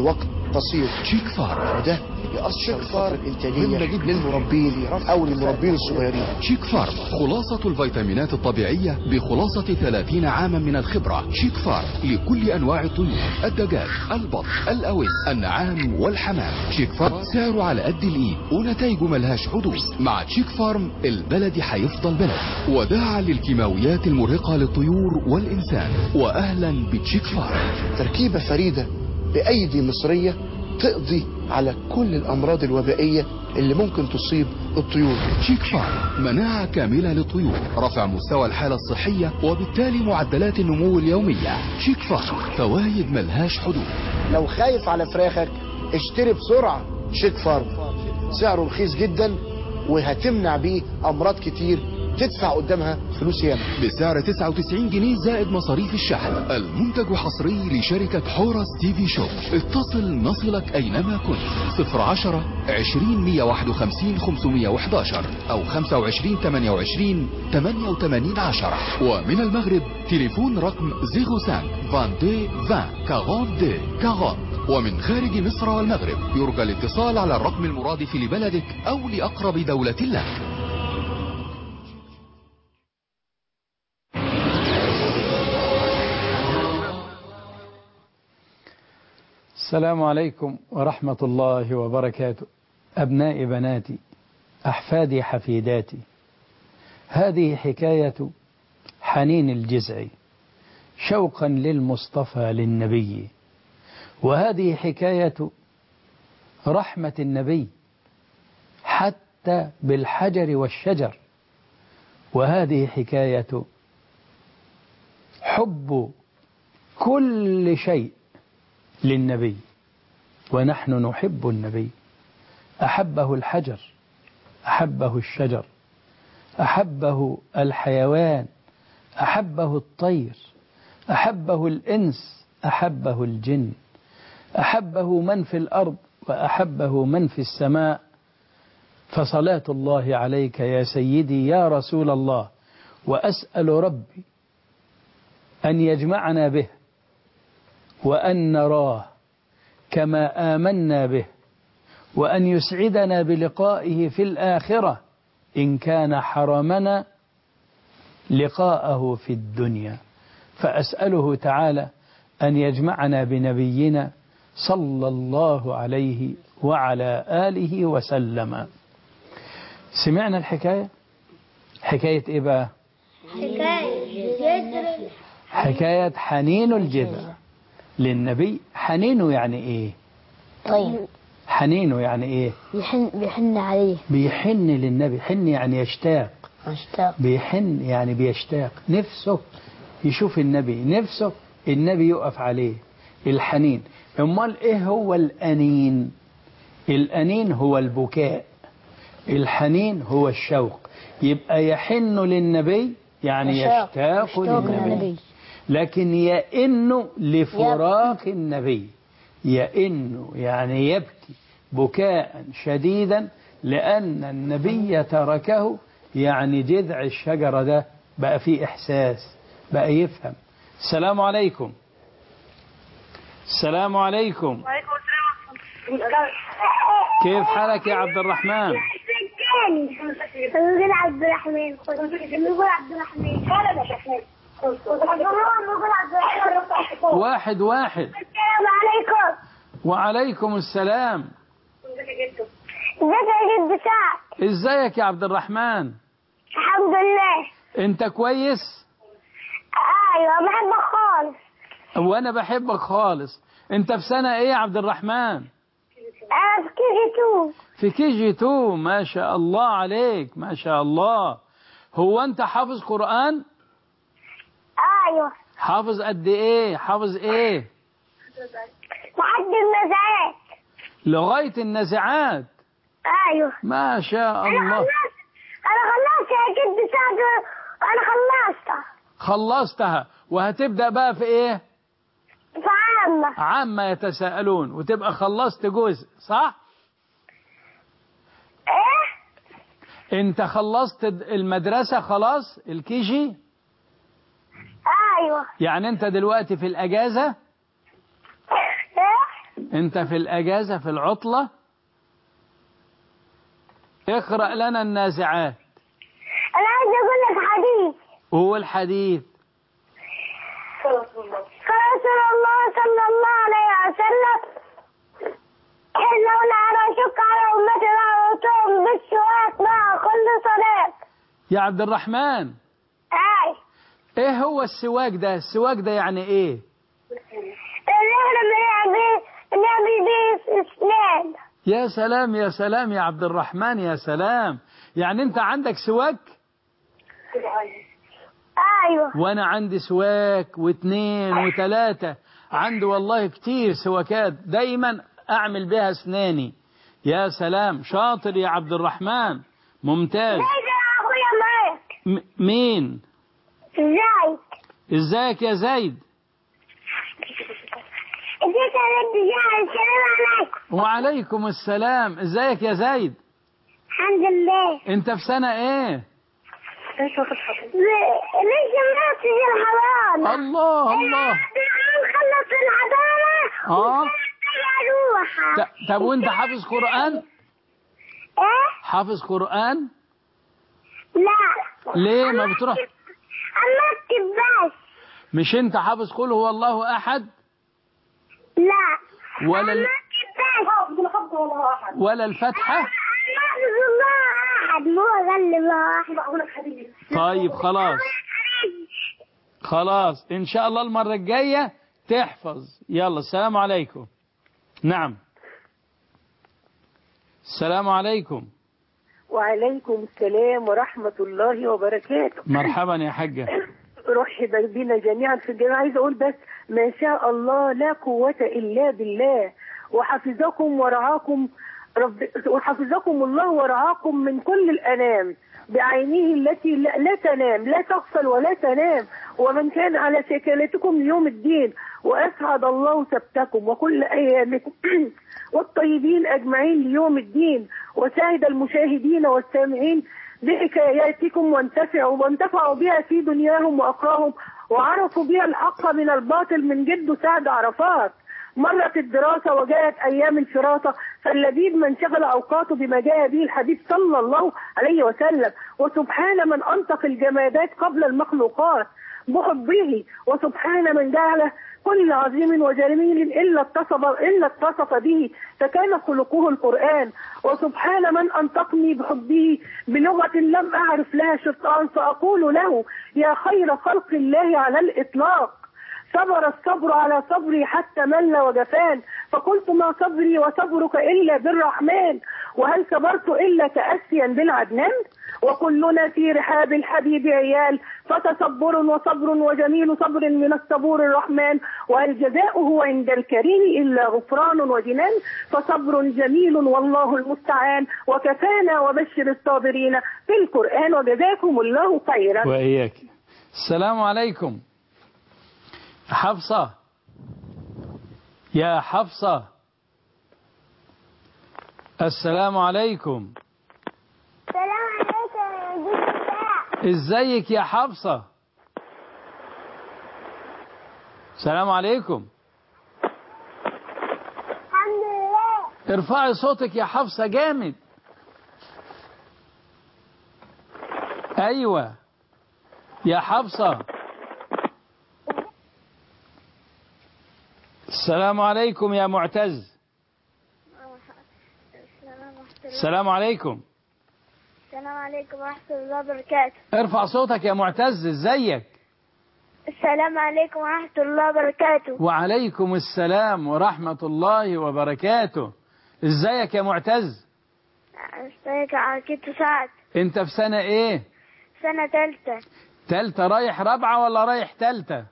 تصير تشيك فارم وده يأثر الفترة الإنتاجية للمربين أو للمربين الصغيرين شيك فارم خلاصة الفيتامينات الطبيعية بخلاصة 30 عاما من الخبرة شيك فارم لكل أنواع الطيور الدجاج البط الأوز النعام والحمام شيك فارم سعره على قد الإيد ونتائجه ملهاش حدود مع شيك فارم البلدي هيفضل بلدي وداعا للكيماويات المرهقة للطيور والإنسان وأهلا بتشيك فارم تركيبة فريدة بأيدي مصرية تقضي على كل الأمراض الوبائية اللي ممكن تصيب الطيور شيك فارم مناعة كاملة للطيور رفع مستوى الحالة الصحية وبالتالي معدلات النمو اليومية شيك فارم فوايد ملهاش حدود لو خايف على فراخك اشتري بسرعة شيك فارم سعره رخيص جدا وهتمنع بيه أمراض كتير تدفع قدامها فلوس ياما بسعر 99 جنيه زائد مصاريف الشحن المنتج حصري لشركة حورس تي في شوب اتصل نصلك أينما كنت 010 20 151 511 أو 25 28 88 10 ومن المغرب تليفون رقم 05 22 20 42 40 ومن خارج مصر والمغرب يرجى الاتصال على الرقم المرادف لبلدك أو لأقرب دولة لك السلام عليكم ورحمة الله وبركاته أبنائي بناتي أحفادي حفيداتي هذه حكاية حنين الجزع شوقا للمصطفى للنبي وهذه حكاية رحمة النبي حتى بالحجر والشجر وهذه حكاية حب كل شيء للنبي ونحن نحب النبي أحبه الحجر أحبه الشجر أحبه الحيوان أحبه الطير أحبه الإنس أحبه الجن أحبه من في الأرض وأحبه من في السماء فصلاة الله عليك يا سيدي يا رسول الله وأسأل ربي أن يجمعنا به وأن نراه كما آمنا به وأن يسعدنا بلقائه في الآخرة إن كان حرمنا لقاءه في الدنيا فأسأله تعالى أن يجمعنا بنبينا صلى الله عليه وعلى آله وسلم سمعنا الحكاية حكاية إيه بقى حكاية حنين الجذع للنبي حنينه يعني إيه طيب حنينه يعني إيه بيحن بيحن عليه بيحن للنبي حن يعني يشتاق مشتاق بيحن يعني بيشتاق نفسه يشوف النبي نفسه النبي يقف عليه الحنين امال ايه هو الانين الانين هو البكاء الحنين هو الشوق يبقى يحن للنبي يعني يشتاق. يشتاق يشتاق للنبي للنبي. لكن يئن لفراق النبي يئن يعني يبكي بكاء شديدا لأن النبي تركه يعني جذع الشجرة ده بقى فيه إحساس بقى يفهم السلام عليكم السلام عليكم وعليكم السلام كيف حالك يا عبد الرحمن نقول عبد الرحمن نقول عبد الرحمن هلا يا شيخ نقول عبد الرحمن واحد واحد السلام عليكم وعليكم السلام ازيك يا جدو ازيك يا جد سعد ازيك يا عبد الرحمن الحمد لله انت كويس ايوه بحبك خالص وانا بحبك خالص انت في سنة ايه يا عبد الرحمن انا في كي جي 2 في كي جي 2 ما شاء الله عليك ما شاء الله هو انت حافظ قرآن ايوه حافظ قد ايه حافظ ايه لحد المزايات لغاية النزعات ايوه ما شاء انا الله خلصت انا خلصت يا جد سعد انا خلصت خلصتها وهتبدأ بقى في ايه في عامة عامة يتساءلون وتبقى خلصت جزء صح ايه انت خلصت المدرسة خلاص الكيجي ايوه يعني انت دلوقتي في الاجازة ايه انت في الاجازة في العطلة اقرأ لنا النازعات انا عايز اقول لك حديث وهو الحديث قال رسول الله صلى الله عليه وسلم انه لا اشك على امتي دعوتهم بالسواك مع كل صلاه يا عبد الرحمن اي ايه هو السواك ده السواك ده يعني ايه اللي احنا بنعمل نعمل بيه اسنان يا سلام يا سلام يا عبد الرحمن يا سلام يعني انت عندك سواك ايوه وانا عندي سواك واثنين وثلاثة عندي والله كتير سواكات دايما اعمل بها اسناني يا سلام شاطر يا عبد الرحمن ممتاز زيد يا اخويا معاك م- مين زيد ازيك يا زيد ازيك يا رب زيد السلام عليكم وعليكم السلام ازيك يا زيد الحمد لله انت في سنة ايه لسه ما في الحضانة الله الله خلص الحضانة اه اروح ت- طب وانت حافظ قرآن ايه حافظ قرآن لا ليه ما بتروح اما اكتب بس مش انت حافظ قل هو الله احد لا ولا ال- اما اكتب بس حفظ الله احد ولا الفتحة حفظ الله احد مو غلب الله احد اقول لك حديث طيب خلاص خلاص ان شاء الله المرة الجاية تحفظ يلا السلام عليكم نعم السلام عليكم وعليكم السلام ورحمة الله وبركاته مرحبا يا حاجة رحب بنا جميعا في الجميع عايز أقول بس ما شاء الله لا قوة إلا بالله وحفظكم ورعاكم رب وحفظكم الله ورعاكم من كل الأنام بعينه التي لا, لا تنام لا تغفل ولا تنام ومن كان على شكلتكم يوم الدين وأسعد الله سبتكم وكل أيامكم والطيبين أجمعين ليوم الدين وسعد المشاهدين والسامعين بحكاياتكم وانتفعوا وانتفعوا بها في دنياهم وأخراهم وعرفوا بها الحق من الباطل من جد سعد عرفات مرت الدراسة وجاءت أيام الفراسة فاللبيب من شغل أوقاته بما جاء به الحديث صلى الله عليه وسلم وسبحان من أنطق الجمادات قبل المخلوقات بحبه وسبحان من جعل كل عظيم وجميل إلا اتصف إلا اتصف به فكان خلقه القرآن وسبحان من أنطقني بحبه بلغة لم أعرف لها شرطان فأقول له يا خير خلق الله على الإطلاق صبر الصبر على صبري حتى مل وجفان فقلت ما صبري وصبرك إلا بالرحمن وهل صبرت إلا تأسيا بالعدنان وكلنا في رحاب الحبيب عيال فتصبر وصبر وجميل صبر من الصبور الرحمن وهل جزاؤه عند الكريم إلا غفران وجنان فصبر جميل والله المستعان وكفانا وبشر الصابرين في القرآن وجزاكم الله خيرا وإياك السلام عليكم حفصة يا حفصة السلام عليكم السلام عليكم يا جدع ازيك يا حفصة السلام عليكم الحمد لله ارفعي صوتك يا حفصة جامد ايوه يا حفصة السلام عليكم يا معتز السلام عليكم السلام عليكم ورحمة الله وبركاته ارفع صوتك يا معتز ازيك السلام عليكم ورحمة الله وبركاته وعليكم السلام ورحمة الله وبركاته ازيك يا معتز ازيك يا عكيت سعد انت في سنة ايه سنة تالتة تالتة رايح رابعة ولا رايح تالتة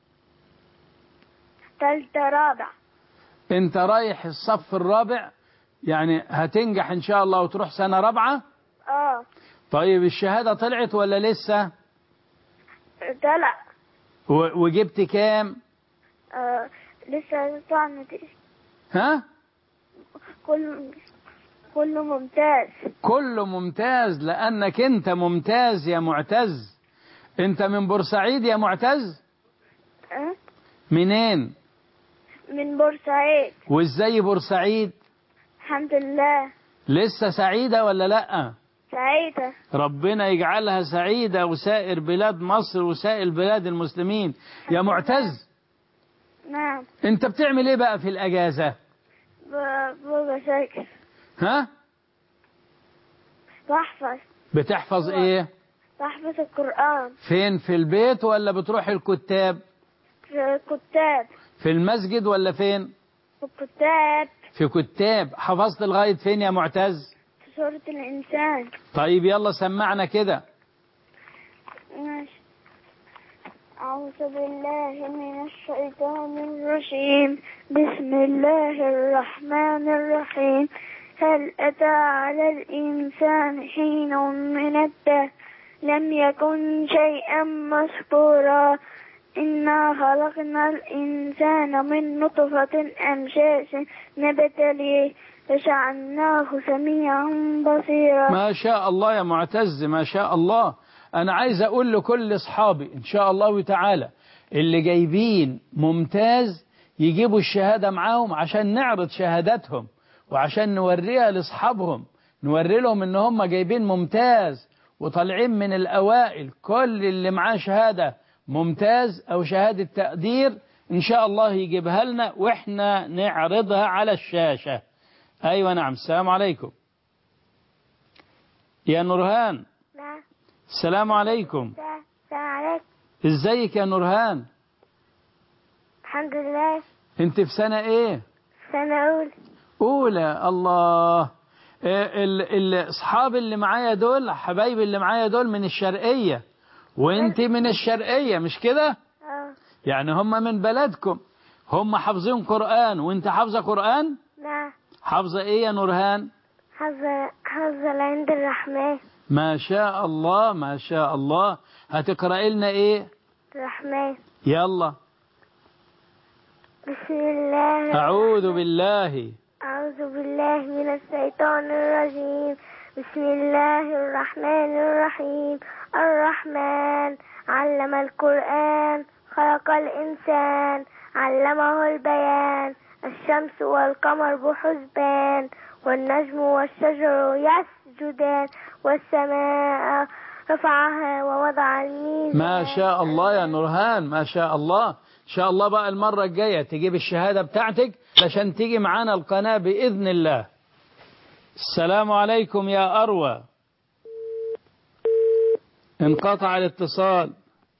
تالتة رابع انت رايح الصف الرابع يعني هتنجح ان شاء الله وتروح سنة رابعة اه طيب الشهادة طلعت ولا لسه طلع و- وجبت كام آه لسه طلع نتيجة ها كل كله ممتاز كله ممتاز لانك انت ممتاز يا معتز انت من بورسعيد يا معتز أه؟ منين من من بورسعيد وازاي بورسعيد الحمد لله لسه سعيدة ولا لأ سعيدة ربنا يجعلها سعيدة وسائر بلاد مصر وسائر بلاد المسلمين يا معتز نعم انت بتعمل ايه بقى في الاجازة ب- بابا ساكر ها بحفظ بتحفظ ايه بحفظ القرآن فين في البيت ولا بتروح الكتاب في الكتاب في المسجد ولا فين في الكتاب في كتاب حفظت لغاية فين يا معتز في سورة الإنسان طيب يلا سمعنا كده ماشي أعوذ بالله من الشيطان الرجيم بسم الله الرحمن الرحيم هل أتى على الإنسان حين من الدهر لم يكن شيئا مذكورا إنا خلقنا الإنسان من نطفة أمشاج نبتليه فجعلناه سميعا بصيرا ما شاء الله يا معتز ما شاء الله أنا عايز أقول لكل أصحابي إن شاء الله تعالى اللي جايبين ممتاز يجيبوا الشهادة معاهم عشان نعرض شهاداتهم وعشان نوريها لأصحابهم نوري لهم إن هم جايبين ممتاز وطالعين من الأوائل كل اللي معاه شهادة ممتاز أو شهادة تقدير إن شاء الله يجيبها لنا وإحنا نعرضها على الشاشة أيوة نعم السلام عليكم يا نورهان نعم السلام عليكم السلام عليكم ازيك يا نورهان الحمد لله انت في سنة ايه سنة أولى اولى الله إيه ال- ال- اصحاب اللي معايا دول حبايبي اللي معايا دول من الشرقية وانت من الشرقية مش كده اه يعني هم من بلدكم هم حافظين قرآن وانت حافظة قرآن نعم حافظة ايه يا نورهان حظ حظ العند الرحمن ما شاء الله ما شاء الله هتقرأي لنا ايه الرحمن يلا بسم الله اعوذ بالله أعوذ بالله من الشيطان الرجيم بسم الله الرحمن الرحيم الرحمن علم القرآن خلق الإنسان علمه البيان الشمس والقمر بحسبان والنجم والشجر يسجدان والسماء رفعها ووضع الميزان ما شاء الله يا نورهان ما شاء الله إن شاء الله بقى المرة الجاية تجيب الشهادة بتاعتك عشان تيجي معانا القناة بإذن الله السلام عليكم يا أروى انقطع الاتصال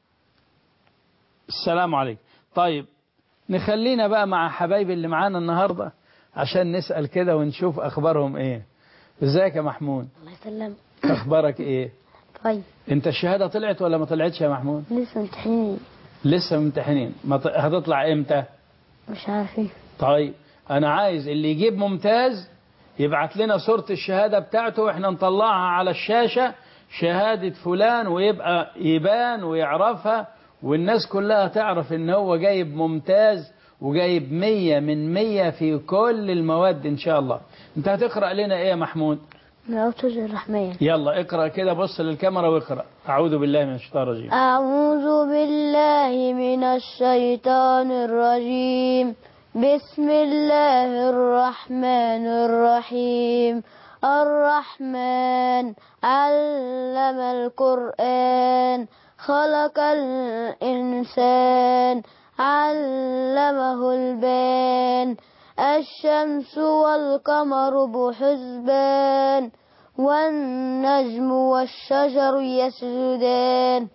السلام عليكم طيب نخلينا بقى مع حبايبي اللي معانا النهاردة عشان نسأل كده ونشوف أخبارهم إيه ازيك يا محمود الله يسلم أخبارك إيه طيب انت الشهادة طلعت ولا ما طلعتش يا محمود لسه امتحانين لسه ممتحنين ما ط- هتطلع امتى مش عارفين طيب انا عايز اللي يجيب ممتاز يبعت لنا صورة الشهادة بتاعته واحنا نطلعها على الشاشة شهادة فلان ويبقى يبان ويعرفها والناس كلها تعرف ان هو جايب ممتاز وجايب مية من مية في كل المواد ان شاء الله انت هتقرأ لنا ايه يا محمود نعوذ الرحمن يلا اقرأ كده بص للكاميرا واقرأ اعوذ بالله من الشيطان الرجيم أعوذ بالله من الشيطان الرجيم بسم الله الرحمن الرحيم الرحمن علم القرآن خلق الإنسان علمه البيان الشمس والقمر بحسبان والنجم والشجر يسجدان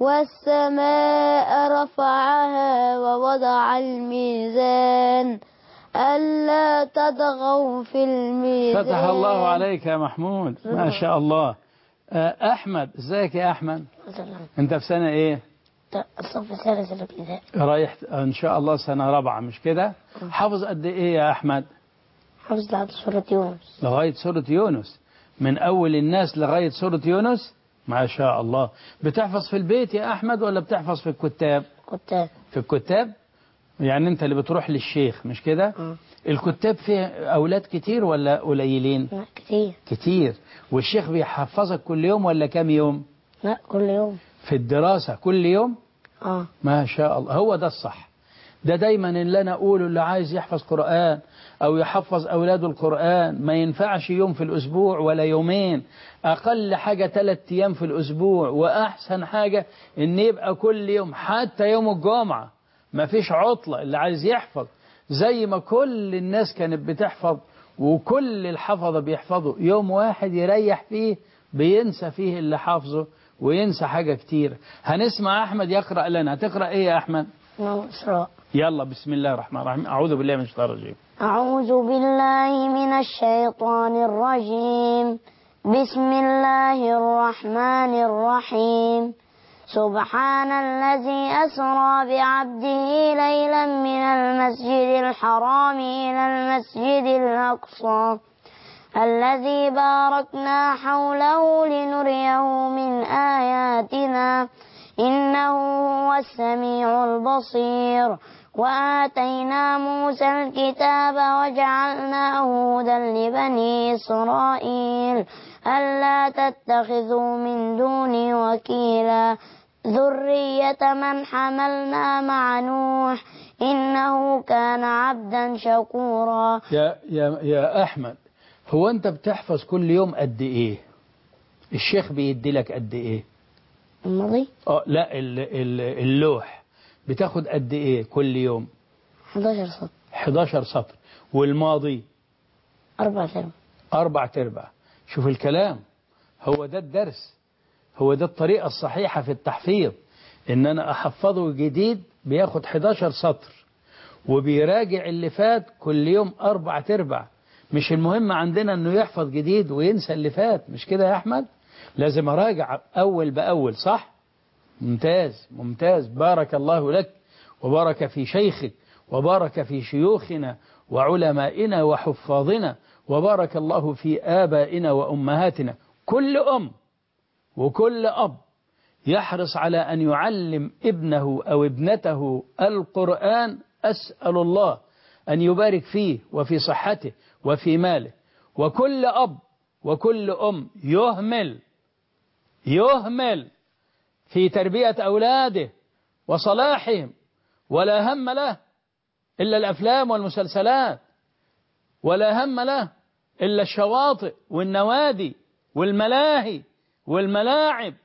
والسماء رفعها ووضع الميزان ألا تطغوا في الميزان فتح الله عليك يا محمود ما شاء الله آه، أحمد ازيك يا أحمد أنت في سنة إيه الصف الثالث الابتدائي رايح إن شاء الله سنة رابعة مش كده حافظ قد إيه يا أحمد حفظ لعبد سورة يونس لغاية سورة يونس من أول الناس لغاية سورة يونس ما شاء الله بتحفظ في البيت يا أحمد ولا بتحفظ في الكتاب كتاب في الكتاب يعني أنت اللي بتروح للشيخ مش كده آه. الكتاب فيه أولاد كتير ولا قليلين لا كتير كتير والشيخ بيحفظك كل يوم ولا كام يوم لا كل يوم في الدراسة كل يوم اه ما شاء الله هو ده الصح ده دايما اللي أنا أقوله اللي عايز يحفظ قرآن أو يحفظ أولاده القرآن ما ينفعش يوم في الأسبوع ولا يومين أقل حاجة ثلاث أيام في الأسبوع وأحسن حاجة إن يبقى كل يوم حتى يوم الجمعة ما فيش عطلة اللي عايز يحفظ زي ما كل الناس كانت بتحفظ وكل الحفظة بيحفظوا يوم واحد يريح فيه بينسى فيه اللي حافظه وينسى حاجة كتير هنسمع أحمد يقرأ لنا هتقرأ إيه يا أحمد من إسراء يلا بسم الله الرحمن الرحيم أعوذ بالله من الشيطان الرجيم أعوذ بالله من الشيطان الرجيم بسم الله الرحمن الرحيم سبحان الذي أسرى بعبده ليلا من المسجد الحرام إلى المسجد الأقصى الذي باركنا حوله لنريه من آياتنا إنه هو السميع البصير وآتينا موسى الكتاب وجعلناه هدى لبني إسرائيل ألا تتخذوا من دوني وكيلا ذرية من حملنا مع نوح إنه كان عبدا شكورا يا, يا, يا أحمد هو أنت بتحفظ كل يوم قد إيه الشيخ بيدي لك قد إيه الماضي اه لا ال- ال- اللوح بتاخد قد إيه كل يوم 11 سطر 11 سطر والماضي أربع ترم أربع تربع شوف الكلام هو ده الدرس هو ده الطريقة الصحيحة في التحفيظ إن أنا أحفظه جديد بياخد 11 سطر وبيراجع اللي فات كل يوم أربع تربع مش المهم عندنا أنه يحفظ جديد وينسى اللي فات مش كده يا أحمد لازم أراجع أول بأول صح ممتاز ممتاز بارك الله لك وبارك في شيخك وبارك في شيوخنا وعلمائنا وحفاظنا وبارك الله في آبائنا وأمهاتنا كل أم وكل أب يحرص على أن يعلم ابنه أو ابنته القرآن أسأل الله أن يبارك فيه وفي صحته وفي ماله وكل أب وكل أم يهمل يهمل في تربية أولاده وصلاحهم ولا هم له إلا الأفلام والمسلسلات ولا هم له إلا الشواطئ والنوادي والملاهي والملاعب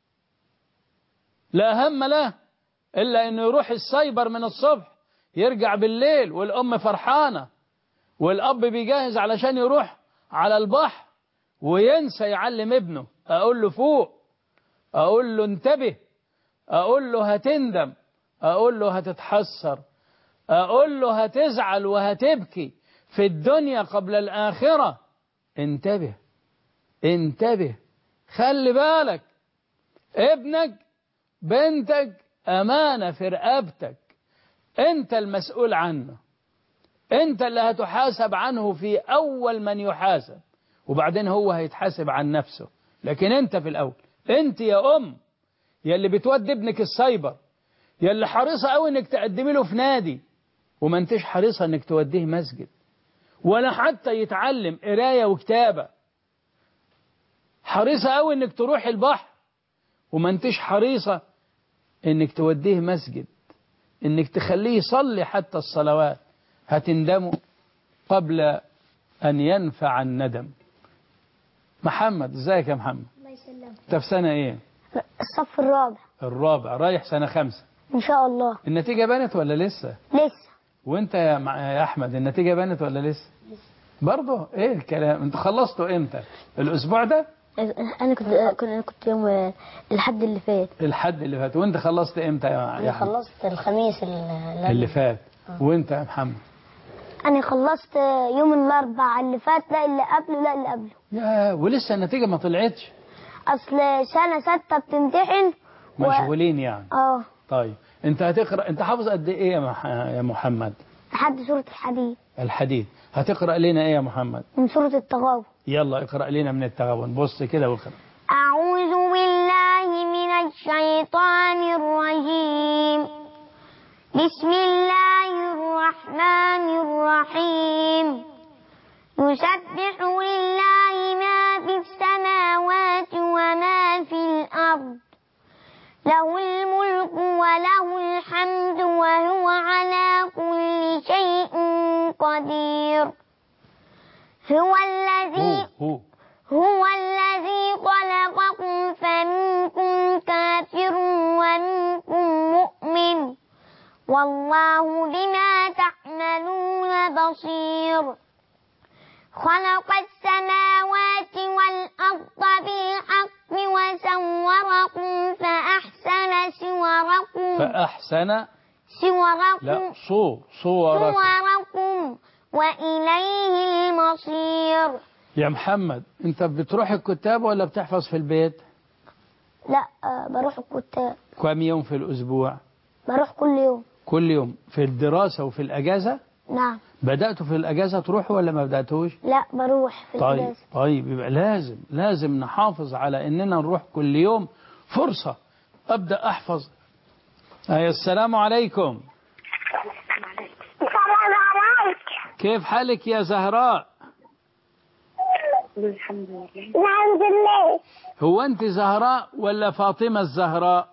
لا هم له إلا أنه يروح السايبر من الصبح يرجع بالليل والأم فرحانة والأب بيجهز علشان يروح على البحر وينسى يعلم ابنه أقول له فوق أقول له انتبه أقول له هتندم أقول له هتتحسر أقول له هتزعل وهتبكي في الدنيا قبل الآخرة انتبه انتبه خلي بالك ابنك بنتك أمانة في رقبتك أنت المسؤول عنه أنت اللي هتحاسب عنه في أول من يحاسب وبعدين هو هيتحاسب عن نفسه لكن أنت في الأول أنت يا أم يا اللي بتودي ابنك السايبر يا اللي حريصة قوي انك تقدمي له في نادي وما انتش حريصة انك توديه مسجد ولا حتى يتعلم قراية وكتابة حريصة قوي انك تروح البحر وما انتش حريصة انك توديه مسجد انك تخليه يصلي حتى الصلوات هتندموا قبل ان ينفع الندم محمد ازيك يا محمد الله يسلمك انت في سنة ايه الصف الرابع الرابع رايح سنة خمسة إن شاء الله النتيجة بانت ولا لسه لسه وانت يا, مع- يا احمد النتيجة بانت ولا لسه برضه ايه الكلام انتوا خلصتوا امتى الاسبوع ده أنا كنت كنت كنت يوم الحد اللي فات الحد اللي فات وانت خلصت امتى يا يا أنا احمد خلصت الخميس اللي اللي فات وانت يا محمد أنا خلصت يوم الأربع اللي فات لا اللي قبله لا اللي قبله يا ولسه النتيجة ما طلعتش أصل سنة ستة بتمتحن و- مشغولين يعني اه طيب انت هتقرا انت حافظ قد ايه يا مح... يا محمد لحد سورة الحديد الحديد هتقرا لنا ايه يا محمد من سورة التغابن يلا اقرا لنا من التغابن بص كده واقرا أعوذ بالله من الشيطان الرجيم بسم الله الرحمن الرحيم يسبح لله ما في السماوات وما في الأرض له الملك وله الحمد وهو على كل شيء قدير هو الذي هو هو هو الذي خلقكم فمنكم كافر ومنكم مؤمن والله بما تعملون بصير خلق السماوات والأرض بالحق وسوركم فأحسن صوركم فأحسن لا صوركم صو صورك صوركم وإليه المصير يا محمد انت بتروح الكتاب ولا بتحفظ في البيت لا آه، بروح الكتاب كم يوم في الأسبوع بروح كل يوم كل يوم في الدراسة وفي الأجازة نعم بدأتوا في الأجازة تروحوا ولا ما بدأتوش لا بروح في طيب الإجازة طيب يبقى لازم لازم نحافظ على اننا نروح كل يوم فرصة ابدا احفظ أي السلام عليكم السلام عليك كيف حالك يا زهراء الحمد لله هو انت زهراء ولا فاطمة الزهراء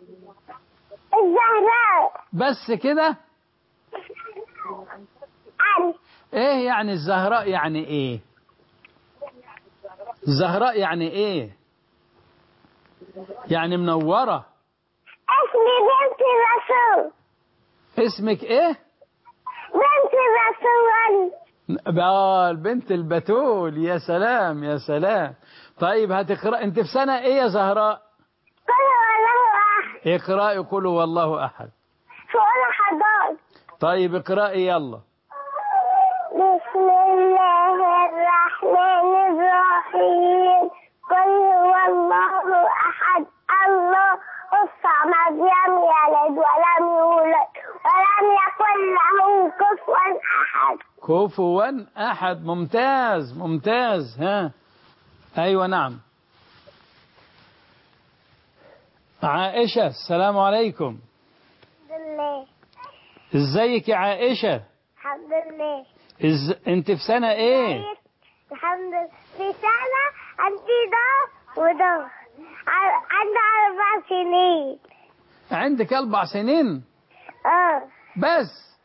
الزهراء بس كده أنا ايه يعني الزهراء يعني ايه الزهراء يعني ايه يعني منورة اسمي بنت الرسول اسمك ايه بنت الرسول آه البنت البتول يا سلام يا سلام طيب هتقرأ انت في سنة ايه يا زهراء قل والله أحد اقرأي قولوا والله احد فأنا حضار طيب اقرأي يلا بسم الله الرحمن الرحيم قل هو الله أحد الله الصمد لم يلد ولم يولد ولم يكن له كفوا أحد كفوا احد ممتاز ممتاز ها ايوه نعم عائشة السلام عليكم الحمد لله ازيك يا عائشة الحمد لله إز... انت في سنة ايه الحمد لله في سنة عندي ده وده ع- عندي أربع سنين عندك اربع سنين اه بس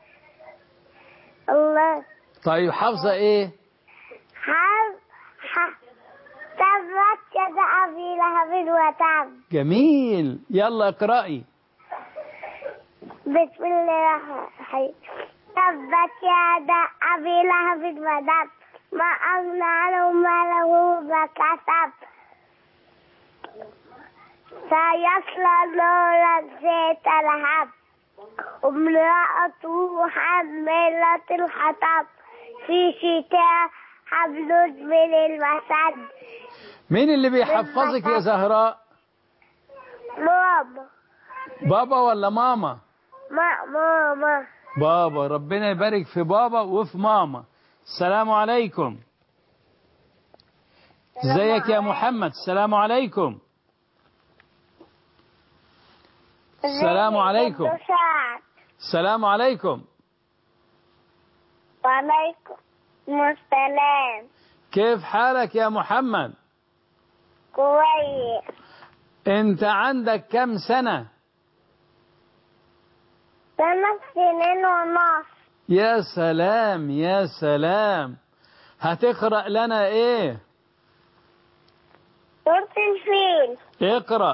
الله طيب حافظة ايه حب ح- تبت يد أبي لهب وتب جميل يلا اقرأي بسم الله الرحمن الرحيم تبت يد أبي لهب وتب ما أغنى عنه ماله وكسب سيصلى نارا ذات لهب امرأته حمالة الحطب في شتاء حبل من المسد مين اللي بيحفظك يا زهراء ماما بابا ولا ماما ما ماما بابا ربنا يبارك في بابا وفي ماما السلام عليكم ازيك يا محمد السلام عليكم السلام عليكم ابن سعد السلام عليكم وعليكم السلام كيف حالك يا محمد كويس انت عندك كم سنة ثلاث سنين ونص يا سلام يا سلام هتقرأ لنا ايه سورة الفيل اقرأ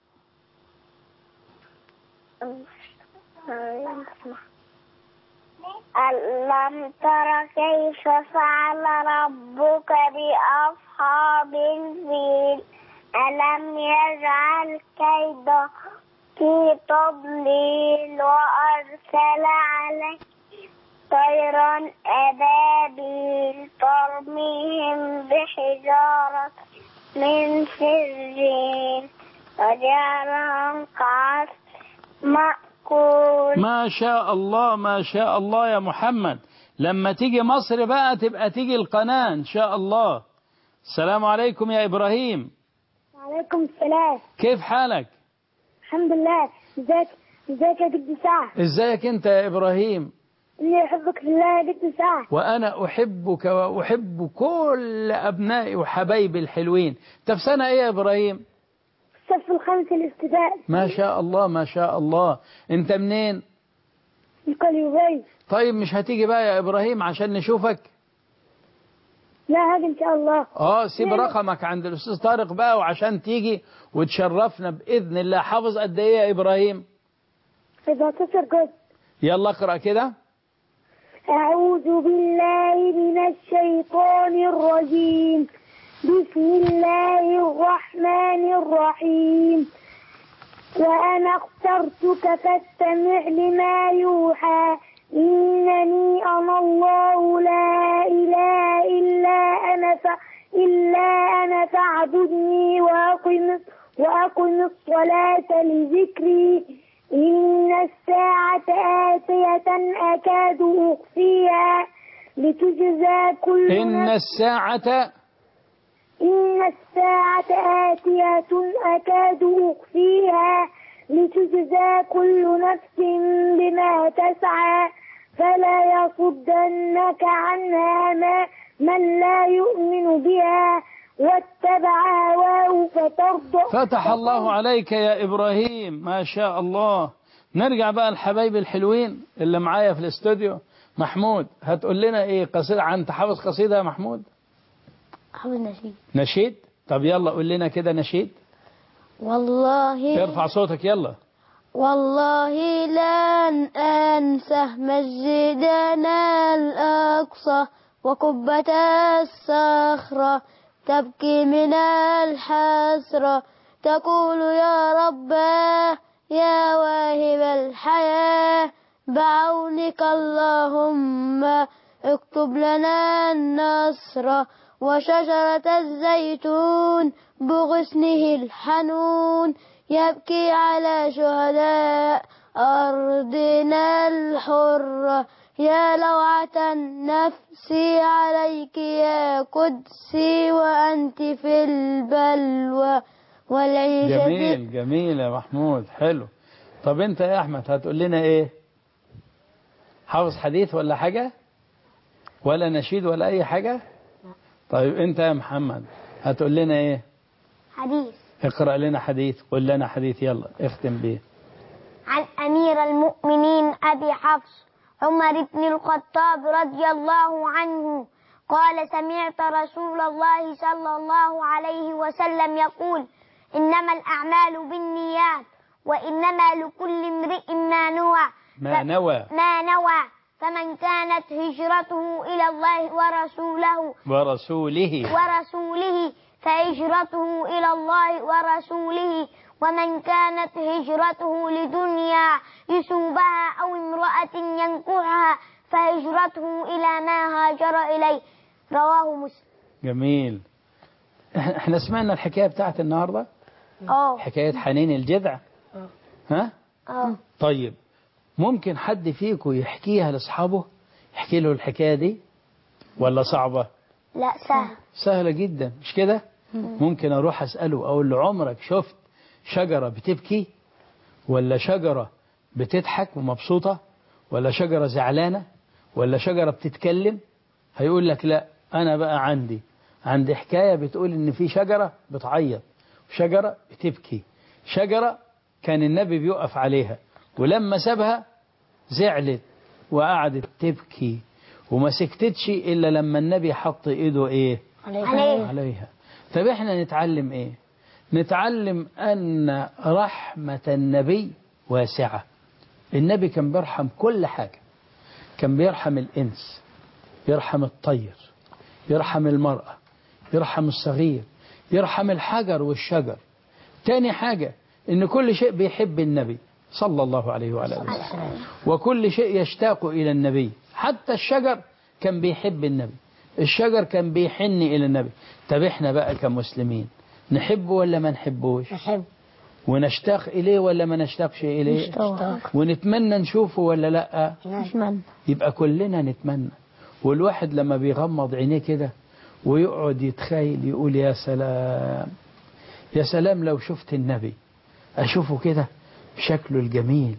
ألم تر كيف فعل ربك بأصحاب الفيل ألم يجعل كيده في تضليل وأرسل عليه طيرا أبابيل ترميهم بحجارة من سجين وجعلهم كعصف مأكول ما شاء الله ما شاء الله يا محمد لما تيجي مصر بقى تبقى تيجي القناة ان شاء الله السلام عليكم يا ابراهيم وعليكم السلام كيف حالك الحمد لله ازيك ازيك يا دكتور سعد ازيك انت يا ابراهيم اني احبك في الله يا دكتور سعد وانا احبك واحب كل ابنائي وحبايبي الحلوين انت في سنة ايه يا ابراهيم الصف الخامس الابتدائي ما شاء الله ما شاء الله انت منين القليوبية طيب مش هتيجي بقى يا ابراهيم عشان نشوفك لا هذا إن شاء الله اه سيب رقمك عند الاستاذ طارق بقى وعشان تيجي وتشرفنا باذن الله حافظ قد ايه يا ابراهيم 17 جزء يلا اقرا كده أعوذ بالله من الشيطان الرجيم بسم الله الرحمن الرحيم وأنا اخترتك فاستمع لما يوحى إنني أنا الله لا إله إلا أنا ف... إلا أنا فاعبدني وأقم وأقم الصلاة لذكري إن الساعة آتية أكاد أخفيها لتجزى كل ان نفس الساعه إن الساعة آتية أكاد أخفيها لتجزى كل نفس بما تسعى فلا يصدنك عنها ما من لا يؤمن بها واتبع هواه فترضى فتح الله عليك يا إبراهيم ما شاء الله نرجع بقى الحبايب الحلوين اللي معايا في الاستوديو محمود هتقول لنا ايه قصيدة عن تحفظ قصيدة يا محمود حافظ نشيد نشيد طب يلا قول لنا كده نشيد والله ارفع صوتك يلا والله لن أنسى مسجدنا الأقصى وقبة الصخرة تبكي من الحسرة تقول يا رباه يا واهب الحياة بعونك اللهم اكتب لنا النصر وشجرة الزيتون بغصنه الحنون يبكي على شهداء أرضنا الحرة يا لوعة النفس عليك يا قدسي وأنت في البلوى والعيشة جميل جميل يا محمود حلو طب انت يا احمد هتقول لنا ايه حافظ حديث ولا حاجة ولا نشيد ولا اي حاجة طيب انت يا محمد هتقول لنا ايه حديث اقرأ لنا حديث قول لنا حديث يلا اختم بيه عن أمير المؤمنين أبي حفص عمر بن الخطاب رضي الله عنه قال سمعت رسول الله صلى الله عليه وسلم يقول إنما الأعمال بالنيات وإنما لكل امرئ ما نوى ما نوى ما نوى فمن كانت هجرته إلى الله ورسوله ورسوله ورسوله فهجرته إلى الله ورسوله ومن كانت هجرته لدنيا يسوبها أو امرأة ينكحها فهجرته إلى ما هاجر إليه رواه مسلم جميل إح- احنا سمعنا الحكاية بتاعت النهاردة اه حكاية حنين الجذع ها اه طيب ممكن حد فيكم يحكيها لاصحابه يحكي له الحكاية دي ولا صعبة لا سهل سهلة جدا مش كده ممكن اروح اسأله اقول له عمرك شفت شجرة بتبكي ولا شجرة بتضحك ومبسوطة ولا شجرة زعلانة ولا شجرة بتتكلم هيقول لك لا انا بقى عندي عندي حكاية بتقول ان في شجرة بتعيط وشجرة بتبكي شجرة كان النبي بيقف عليها ولما سابها زعلت وقعدت تبكي وما سكتتش إلا لما النبي حط إيده إيه عليه عليها طب إحنا نتعلم إيه نتعلم أن رحمة النبي واسعة النبي كان بيرحم كل حاجة كان بيرحم الإنس يرحم الطير يرحم المرأة يرحم الصغير يرحم الحجر والشجر تاني حاجة إن كل شيء بيحب النبي صلى الله عليه وعلى آله وسلم وكل شيء يشتاق إلى النبي حتى الشجر كان بيحب النبي الشجر كان بيحن إلى النبي طب إحنا بقى كمسلمين نحبه ولا ما نحبوش نحب ونشتاق إليه ولا ما نشتاقش إليه نشتاق. ونتمنى نشوفه ولا لأ نتمنى يبقى كلنا نتمنى والواحد لما بيغمض عينيه كده ويقعد يتخيل يقول يا سلام يا سلام لو شفت النبي أشوفه كده بشكله الجميل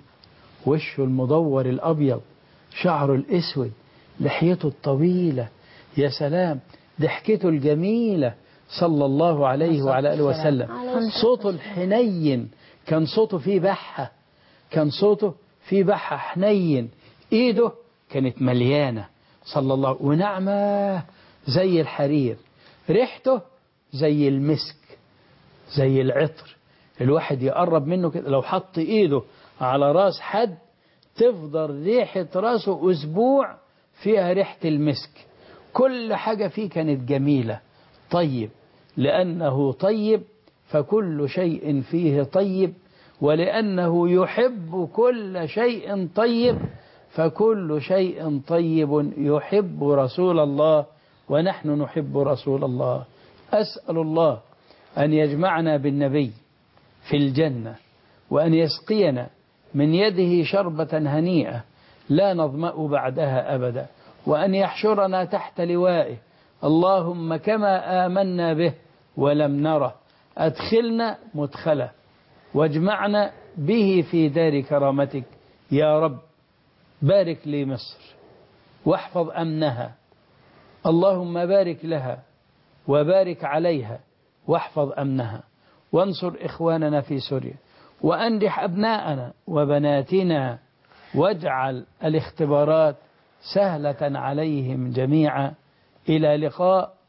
وشه المدور الأبيض شعره الأسود لحيته الطويلة يا سلام ضحكته الجميلة صلى الله عليه وعلى آله وسلم عليه صوته الحنين كان صوته فيه بحة كان صوته فيه بحة حنين ايده كانت مليانة صلى الله ونعمة زي الحرير ريحته زي المسك زي العطر الواحد يقرب منه كده لو حط ايده على راس حد تفضل ريحة راسه أسبوع فيها ريحة المسك كل حاجة فيه كانت جميلة طيب لأنه طيب فكل شيء فيه طيب ولأنه يحب كل شيء طيب فكل شيء طيب يحب رسول الله ونحن نحب رسول الله أسأل الله أن يجمعنا بالنبي في الجنة وأن يسقينا من يده شربة هنيئة لا نظمأ بعدها أبدا وأن يحشرنا تحت لوائه اللهم كما آمنا به ولم نره أدخلنا مدخله واجمعنا به في دار كرامتك يا رب بارك لي مصر واحفظ أمنها اللهم بارك لها وبارك عليها واحفظ أمنها وانصر إخواننا في سوريا وأنجح أبناءنا وبناتنا واجعل الاختبارات سهلة عليهم جميعا إلى لقاء